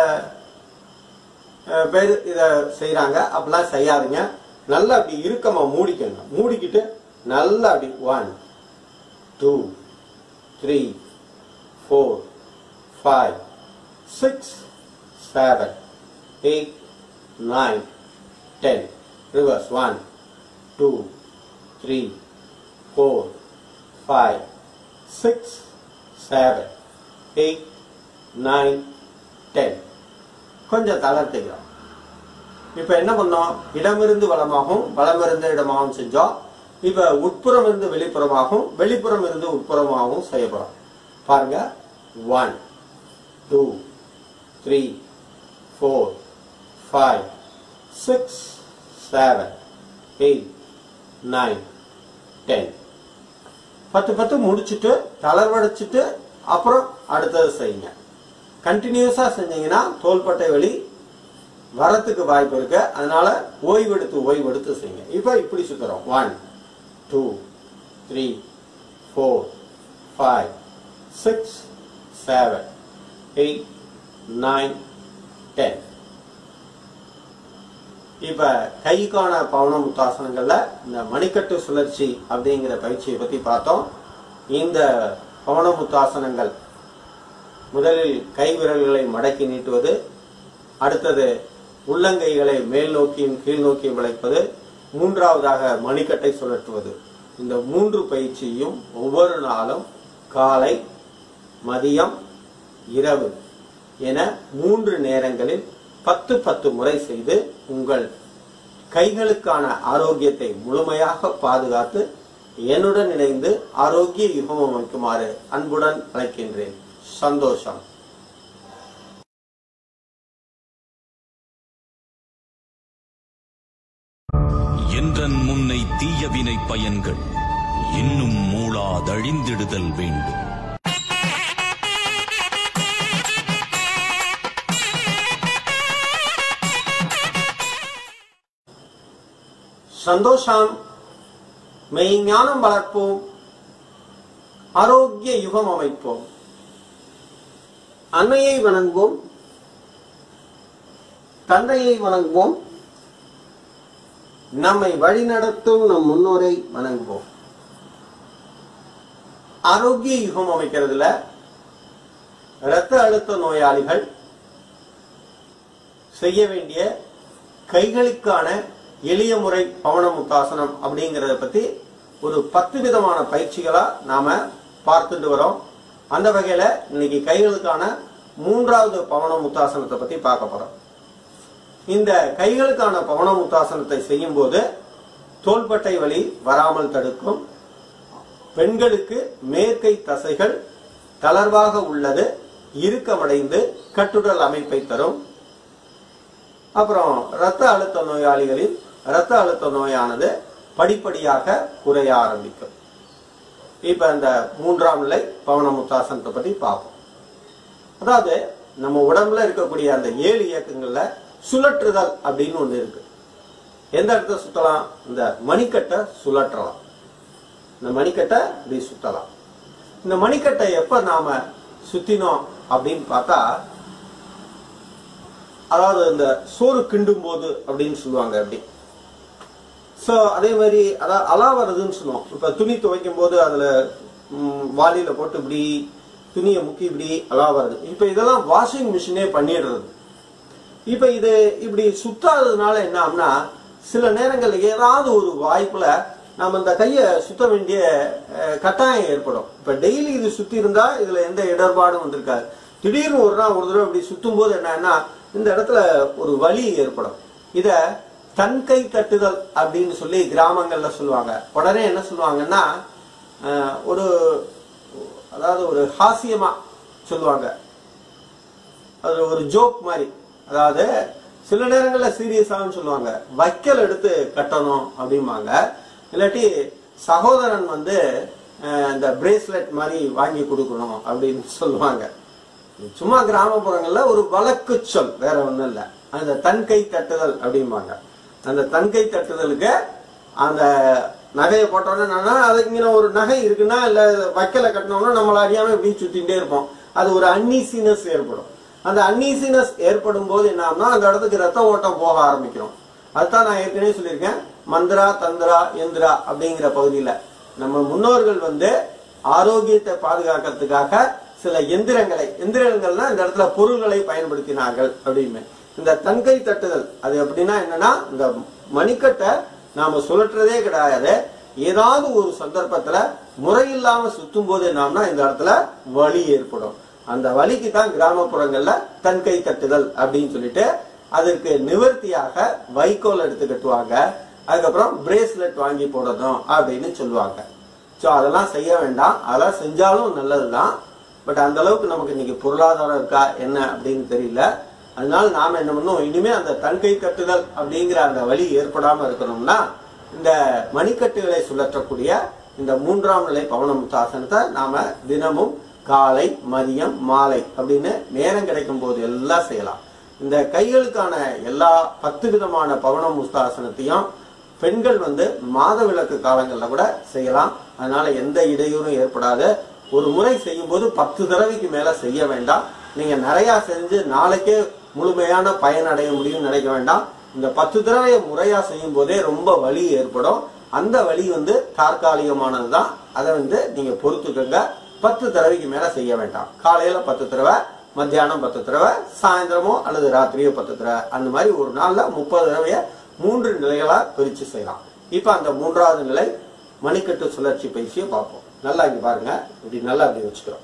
அஹ், பேர் இத செய்யறாங்க அப்படிலாம் செய்யாதீங்க நல்லா அப்படி இறுக்கமா மூடிக்கங்க மூடிக்கிட்டு நல்லா அப்படி one two three four five six seven eight nine ten reverse one two three four five six seven eight nine ten கொஞ்சம் தளர்த்துக்கிறோம் இப்ப என்ன பண்ணோம் இடமிருந்து வளமாகவும் வளமிருந்து இடமாகவும் செஞ்சோம் இப்ப உட்புறம் இருந்து வெளிப்புறமாகவும் வெளிப்புறம் இருந்து உட்புறமாகவும் செய்ய போறோம் பாருங்க one two three four five six seven eight nine ten பத்து பத்து முடிச்சுட்டு தளர்வடைச்சிட்டு அப்புறம் அடுத்தது செய்யுங்க கண்டினியூஸா செஞ்சீங்கன்னா தோள்பட்டை வலி வரத்துக்கு வாய்ப்பு இருக்கு அதனால ஓய்வெடுத்து ஓய்வெடுத்து செய்யுங்க இப்போ இப்படி சுத்துறோம் one two three four five six seven eight nine ten இப்ப கைக்கான பவன முத்தாசனங்கள்ல இந்த மணிக்கட்டு சுழற்சி அப்படிங்கிற பயிற்சியை பத்தி பார்த்தோம் இந்த பவன முத்தாசனங்கள் முதலில் கை விரல்களை மடக்கி நீட்டுவது அடுத்தது உள்ளங்கைகளை மேல் நோக்கியும் கீழ் நோக்கியும் விளைப்பது மூன்றாவதாக மணிக்கட்டை சுழற்றுவது இந்த மூன்று பயிற்சியும் ஒவ்வொரு நாளும் காலை மதியம் இரவு என மூன்று நேரங்களில் பத்து பத்து முறை செய்து உங்கள் கைகளுக்கான ஆரோக்கியத்தை முழுமையாக பாதுகாத்து என்னுடன் இணைந்து ஆரோக்கிய யுகம் அமைக்குமாறு அன்புடன் அழைக்கின்றேன் சந்தோஷம் என்றன் முன்னை தீயவினை பயன்கள் இன்னும் மூளாதழிந்திடுதல் வேண்டும் சந்தோஷம் மெய்ஞானம் வளர்ப்போம் ஆரோக்கிய யுகம் அமைப்போம் அன்னையை வணங்குவோம் தந்தையை வணங்குவோம் நம்மை வழிநடத்தும் நம் முன்னோரை வணங்குவோம் ஆரோக்கிய யுகம் அமைக்கிறதுல இரத்த அழுத்த நோயாளிகள் செய்ய வேண்டிய கைகளுக்கான எளிய முறை பவன முத்தாசனம் அப்படிங்கறத பத்தி ஒரு பத்து விதமான பயிற்சிகளா நாம பார்த்துட்டு வரோம் அந்த வகையில இன்னைக்கு கைகளுக்கான மூன்றாவது பவன முத்தாசனத்தை பத்தி பார்க்க போறோம் இந்த கைகளுக்கான பவன முத்தாசனத்தை செய்யும் போது தோள்பட்டை வலி வராமல் தடுக்கும் பெண்களுக்கு மேற்கை தசைகள் தளர்வாக உள்ளது இறுக்கமடைந்து கட்டுடல் அமைப்பை தரும் அப்புறம் இரத்த அழுத்த நோயாளிகளில் இரத்த அழுத்த நோயானது படிப்படியாக குறைய ஆரம்பிக்கும் இப்ப இந்த மூன்றாம் நிலை பவன முத்தாசனத்தை பத்தி பார்ப்போம் அதாவது நம்ம உடம்புல இருக்கக்கூடிய அந்த ஏழு இயக்கங்கள்ல சுழற்றுதல் அப்படின்னு ஒண்ணு இருக்கு எந்த இடத்த சுத்தலாம் இந்த மணிக்கட்டை சுழற்றலாம் இந்த மணிக்கட்டை இப்படி சுத்தலாம் இந்த மணிக்கட்டை எப்ப நாம சுத்தினோம் அப்படின்னு பார்த்தா அதாவது இந்த சோறு கிண்டும் போது அப்படின்னு சொல்லுவாங்க அப்படி சோ அதே மாதிரி அதாவது அலா வருதுன்னு சொல்லுவோம் இப்ப துணி துவைக்கும் போது அதுல ம், வாளியில போட்டு இப்படி துணியை முக்கி இப்படி அலா வருது இப்ப இதெல்லாம் வாஷிங் மிஷினே பண்ணிடுறது இப்ப இது இப்படி சுத்தாததுனால என்ன ஆகும்னா சில நேரங்கள்ல ஏதாவது ஒரு வாய்ப்புல நம்ம இந்த கைய சுத்த வேண்டிய அஹ், கட்டாயம் ஏற்படும் இப்ப டெய்லி இது சுத்தி இருந்தா இதுல எந்த இடர்பாடும் வந்திருக்காது திடீர்னு ஒரு நாள் ஒரு தடவை இப்படி சுத்தும் போது என்னன்னா இந்த இடத்துல ஒரு வலி ஏற்படும் இத தன் கை தட்டுதல் அப்படின்னு சொல்லி கிராமங்கள்ல சொல்லுவாங்க உடனே என்ன சொல்லுவாங்கன்னா அஹ், ஒரு அதாவது ஒரு ஹாஸ்யமா சொல்லுவாங்க அது ஒரு ஜோக் மாதிரி அதாவது சில நேரங்கள்ல சீரியஸாவும் சொல்லுவாங்க வைக்கல் எடுத்து கட்டணும் அப்படிம்பாங்க இல்லாட்டி சகோதரன் வந்து அஹ், இந்த பிரேஸ்லெட் மாதிரி வாங்கி கொடுக்கணும் அப்படின்னு சொல்லுவாங்க சும்மா கிராமப்புறங்கள்ல ஒரு வழக்கு சொல் வேற ஒண்ணும் இல்ல அந்த தன் கை தட்டுதல் அப்படிம்பாங்க அந்த தன்கை தட்டுதலுக்கு அந்த நகையை போட்டோன்னே என்னன்னா அதுக்கு இங்கே ஒரு நகை இருக்குன்னா இல்ல வைக்கல கட்டினோம்னா நம்மள அறியாம இப்படி சுத்திட்டே இருப்போம் அது ஒரு அன்னீசினஸ் ஏற்படும் அந்த அன்னீசினஸ் ஏற்படும் போது என்ன ஆகும்னா அந்த இடத்துக்கு ரத்த ஓட்டம் போக ஆரம்பிக்கிறோம் அதுதான் நான் ஏற்கனவே சொல்லியிருக்கேன் மந்திரா தந்திரா எந்திரா அப்படிங்கிற பகுதியில நம்ம முன்னோர்கள் வந்து ஆரோக்கியத்தை பாதுகாக்கிறதுக்காக சில எந்திரங்களை எந்திரங்கள்னா இந்த இடத்துல பொருள்களை பயன்படுத்தினார்கள் அப்படின்னு இந்த தன்கை தட்டுதல் அது எப்படின்னா என்னன்னா இந்த மணிக்கட்டை நாம சுழற்றுறதே கிடையாது ஏதாவது ஒரு சந்தர்ப்பத்துல முறையில்லாம சுத்தும் போது என்னம்னா இந்த இடத்துல வலி ஏற்படும் அந்த வலிக்கு தான் கிராமப்புறங்கள்ல தன்கை தட்டுதல் அப்படின்னு சொல்லிட்டு அதற்கு நிவர்த்தியாக வைக்கோல் எடுத்து கட்டுவாங்க அதுக்கப்புறம் பிரேஸ்லெட் வாங்கி போடணும் அப்படின்னு சொல்லுவாங்க ஸோ அதெல்லாம் செய்ய வேண்டாம் அதெல்லாம் செஞ்சாலும் நல்லதுதான் பட் அந்த அளவுக்கு நமக்கு இன்னைக்கு பொருளாதாரம் இருக்கா என்ன அப்படின்னு தெரியல அதனால நாம என்ன பண்ணணும் இனிமே அந்த தன்கை கட்டுதல் அப்படிங்கிற அந்த வழி ஏற்படாம இருக்கணும்னா இந்த மணிக்கட்டுகளை சுழற்றக்கூடிய இந்த மூன்றாம் நிலை பவனமுத்தாசனத்தை நாம தினமும் காலை மதியம் மாலை அப்படின்னு நேரம் கிடைக்கும் போது எல்லாம் செய்யலாம் இந்த கைகளுக்கான எல்லா பத்து விதமான பவன முஸ்தாசனத்தையும் பெண்கள் வந்து மாத விளக்கு காலங்கள்ல கூட செய்யலாம் அதனால எந்த இடையூறும் ஏற்படாது ஒரு முறை செய்யும் போது பத்து தடவைக்கு மேல செய்ய வேண்டாம் நீங்க நிறைய செஞ்சு நாளைக்கே முழுமையான பயன் அடைய முடியும்னு நினைக்க வேண்டாம் இந்த பத்து தடவை முறையா செய்யும் போதே ரொம்ப வலி ஏற்படும் அந்த வலி வந்து தற்காலிகமானது தான் அதை வந்து நீங்க பொறுத்துக்கங்க பத்து தடவைக்கு மேல செய்ய வேண்டாம் காலையில பத்து தடவை மத்தியானம் பத்து தடவை சாயந்தரமோ அல்லது ராத்திரியோ பத்து தடவை அந்த மாதிரி ஒரு நாள்ல முப்பது தடவைய மூன்று நிலைகளா பிரிச்சு செய்யலாம் இப்ப அந்த மூன்றாவது நிலை மணிக்கட்டு சுழற்சி பயிற்சியை பார்ப்போம் நல்லா இங்க பாருங்க இப்படி நல்லா அப்படி வச்சுக்கிறோம்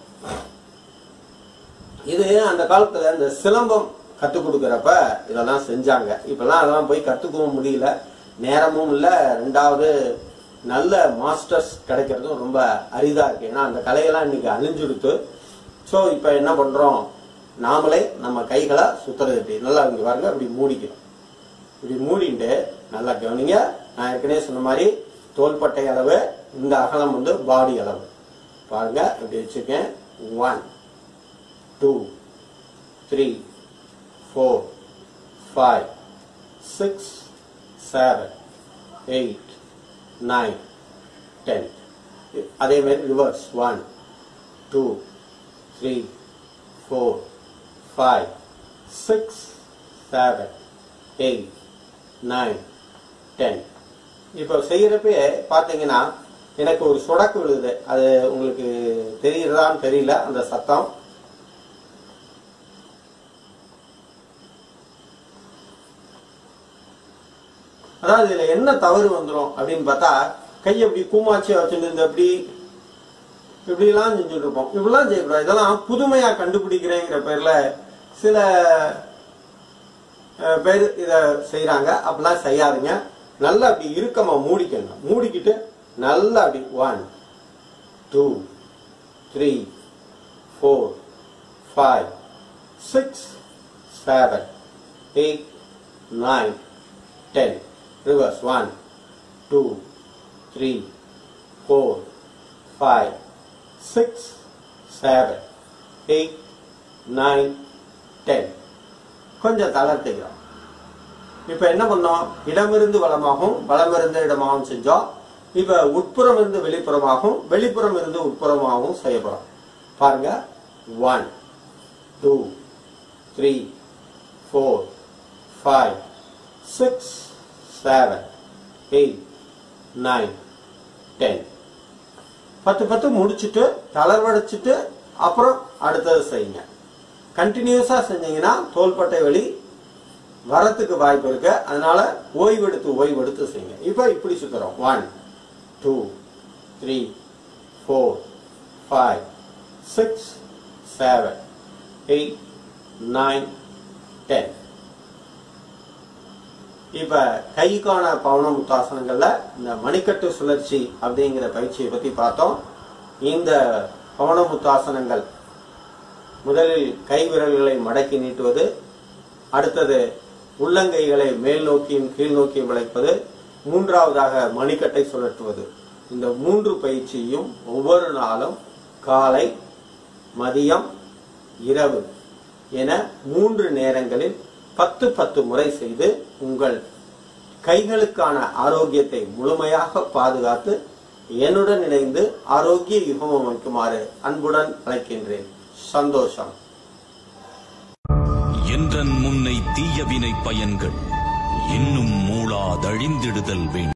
இது அந்த காலத்துல இந்த சிலம்பம் கத்து கொடுக்கறப்ப இதெல்லாம் செஞ்சாங்க இப்பெல்லாம் அதெல்லாம் போய் கத்துக்கவும் முடியல நேரமும் இல்ல ரெண்டாவது நல்ல மாஸ்டர்ஸ் கிடைக்கிறதும் ரொம்ப அரிதா இருக்கு ஏன்னா அந்த கலையெல்லாம் இன்னைக்கு அழிஞ்சுடுத்து ஸோ இப்ப என்ன பண்றோம் நாமளே நம்ம கைகளை சுத்துறது எப்படி நல்லா இங்க பாருங்க இப்படி மூடிக்கிறோம் இப்படி மூடிட்டு நல்லா கவனிங்க நான் ஏற்கனவே சொன்ன மாதிரி தோள்பட்டை அளவு இந்த அகலம் வந்து பாடி அளவு பாருங்க இப்படி வச்சிருக்கேன் one two three four five six seven eight nine ten அதே மாதிரி reverse one two three four five six seven eight nine ten இப்போ செய்யறப்ப பார்த்தீங்கன்னா எனக்கு ஒரு சொடக்கு விழுது அது உங்களுக்கு தெரியுறதான்னு தெரியல அந்த சத்தம் அதாவது இதுல என்ன தவறு வந்துரும் அப்படின்னு பார்த்தா கையை இப்படி கூமாச்சியா வச்சுட்டு இந்த இப்படி இப்படி எல்லாம் செஞ்சுட்டு இருப்போம் இப்படிலாம் செய்யக்கூடாது இதெல்லாம் புதுமையா கண்டுபிடிக்கிறேங்கிற பேர்ல சில அஹ், பேர் இத செய்யறாங்க அப்படிலாம் செய்யாதீங்க நல்லா அப்படி இறுக்கமா மூடிக்கங்க மூடிக்கிட்டு நல்லா அப்படி one two three four five six seven eight nine ten reverse one two three four five six seven eight nine ten கொஞ்சம் தளர்த்திக்கிறோம் இப்ப என்ன பண்ணோம் இடமிருந்து வளமாகவும் வளமிருந்து இடமாகவும் செஞ்சோம் இப்ப உட்புறம் இருந்து வெளிப்புறமாகவும் வெளிப்புறம் இருந்து உட்புறமாகவும் செய்ய போறோம் பாருங்க one two three four five six seven eight nine ten பத்து பத்து முடிச்சுட்டு தளர்வடைச்சிட்டு அப்புறம் அடுத்தது செய்யுங்க கண்டினியூஸா செஞ்சீங்கன்னா தோள்பட்டை வலி வரத்துக்கு வாய்ப்பு இருக்கு அதனால ஓய்வெடுத்து ஓய்வெடுத்து செய்யுங்க இப்போ இப்படி சுத்துறோம் one two three four five six seven eight nine ten இப்ப கைக்கான பவன முத்தாசனங்கள்ல இந்த மணிக்கட்டு சுழற்சி அப்படிங்கிற பயிற்சியை பத்தி பார்த்தோம் இந்த பவன முத்தாசனங்கள் முதலில் கை விரல்களை மடக்கி நீட்டுவது அடுத்தது உள்ளங்கைகளை மேல் நோக்கியும் கீழ் நோக்கியும் விளைப்பது மூன்றாவதாக மணிக்கட்டை சுழற்றுவது இந்த மூன்று பயிற்சியும் ஒவ்வொரு நாளும் காலை மதியம் இரவு என மூன்று நேரங்களில் பத்து பத்து முறை செய்து உங்கள் கைகளுக்கான ஆரோக்கியத்தை முழுமையாக பாதுகாத்து என்னுடன் இணைந்து ஆரோக்கிய யுகம் அமைக்குமாறு அன்புடன் அழைக்கின்றேன் சந்தோஷம் என்றன் முன்னை தீயவினை பயன்கள் இன்னும் மூளாதழிந்திடுதல் வேண்டும்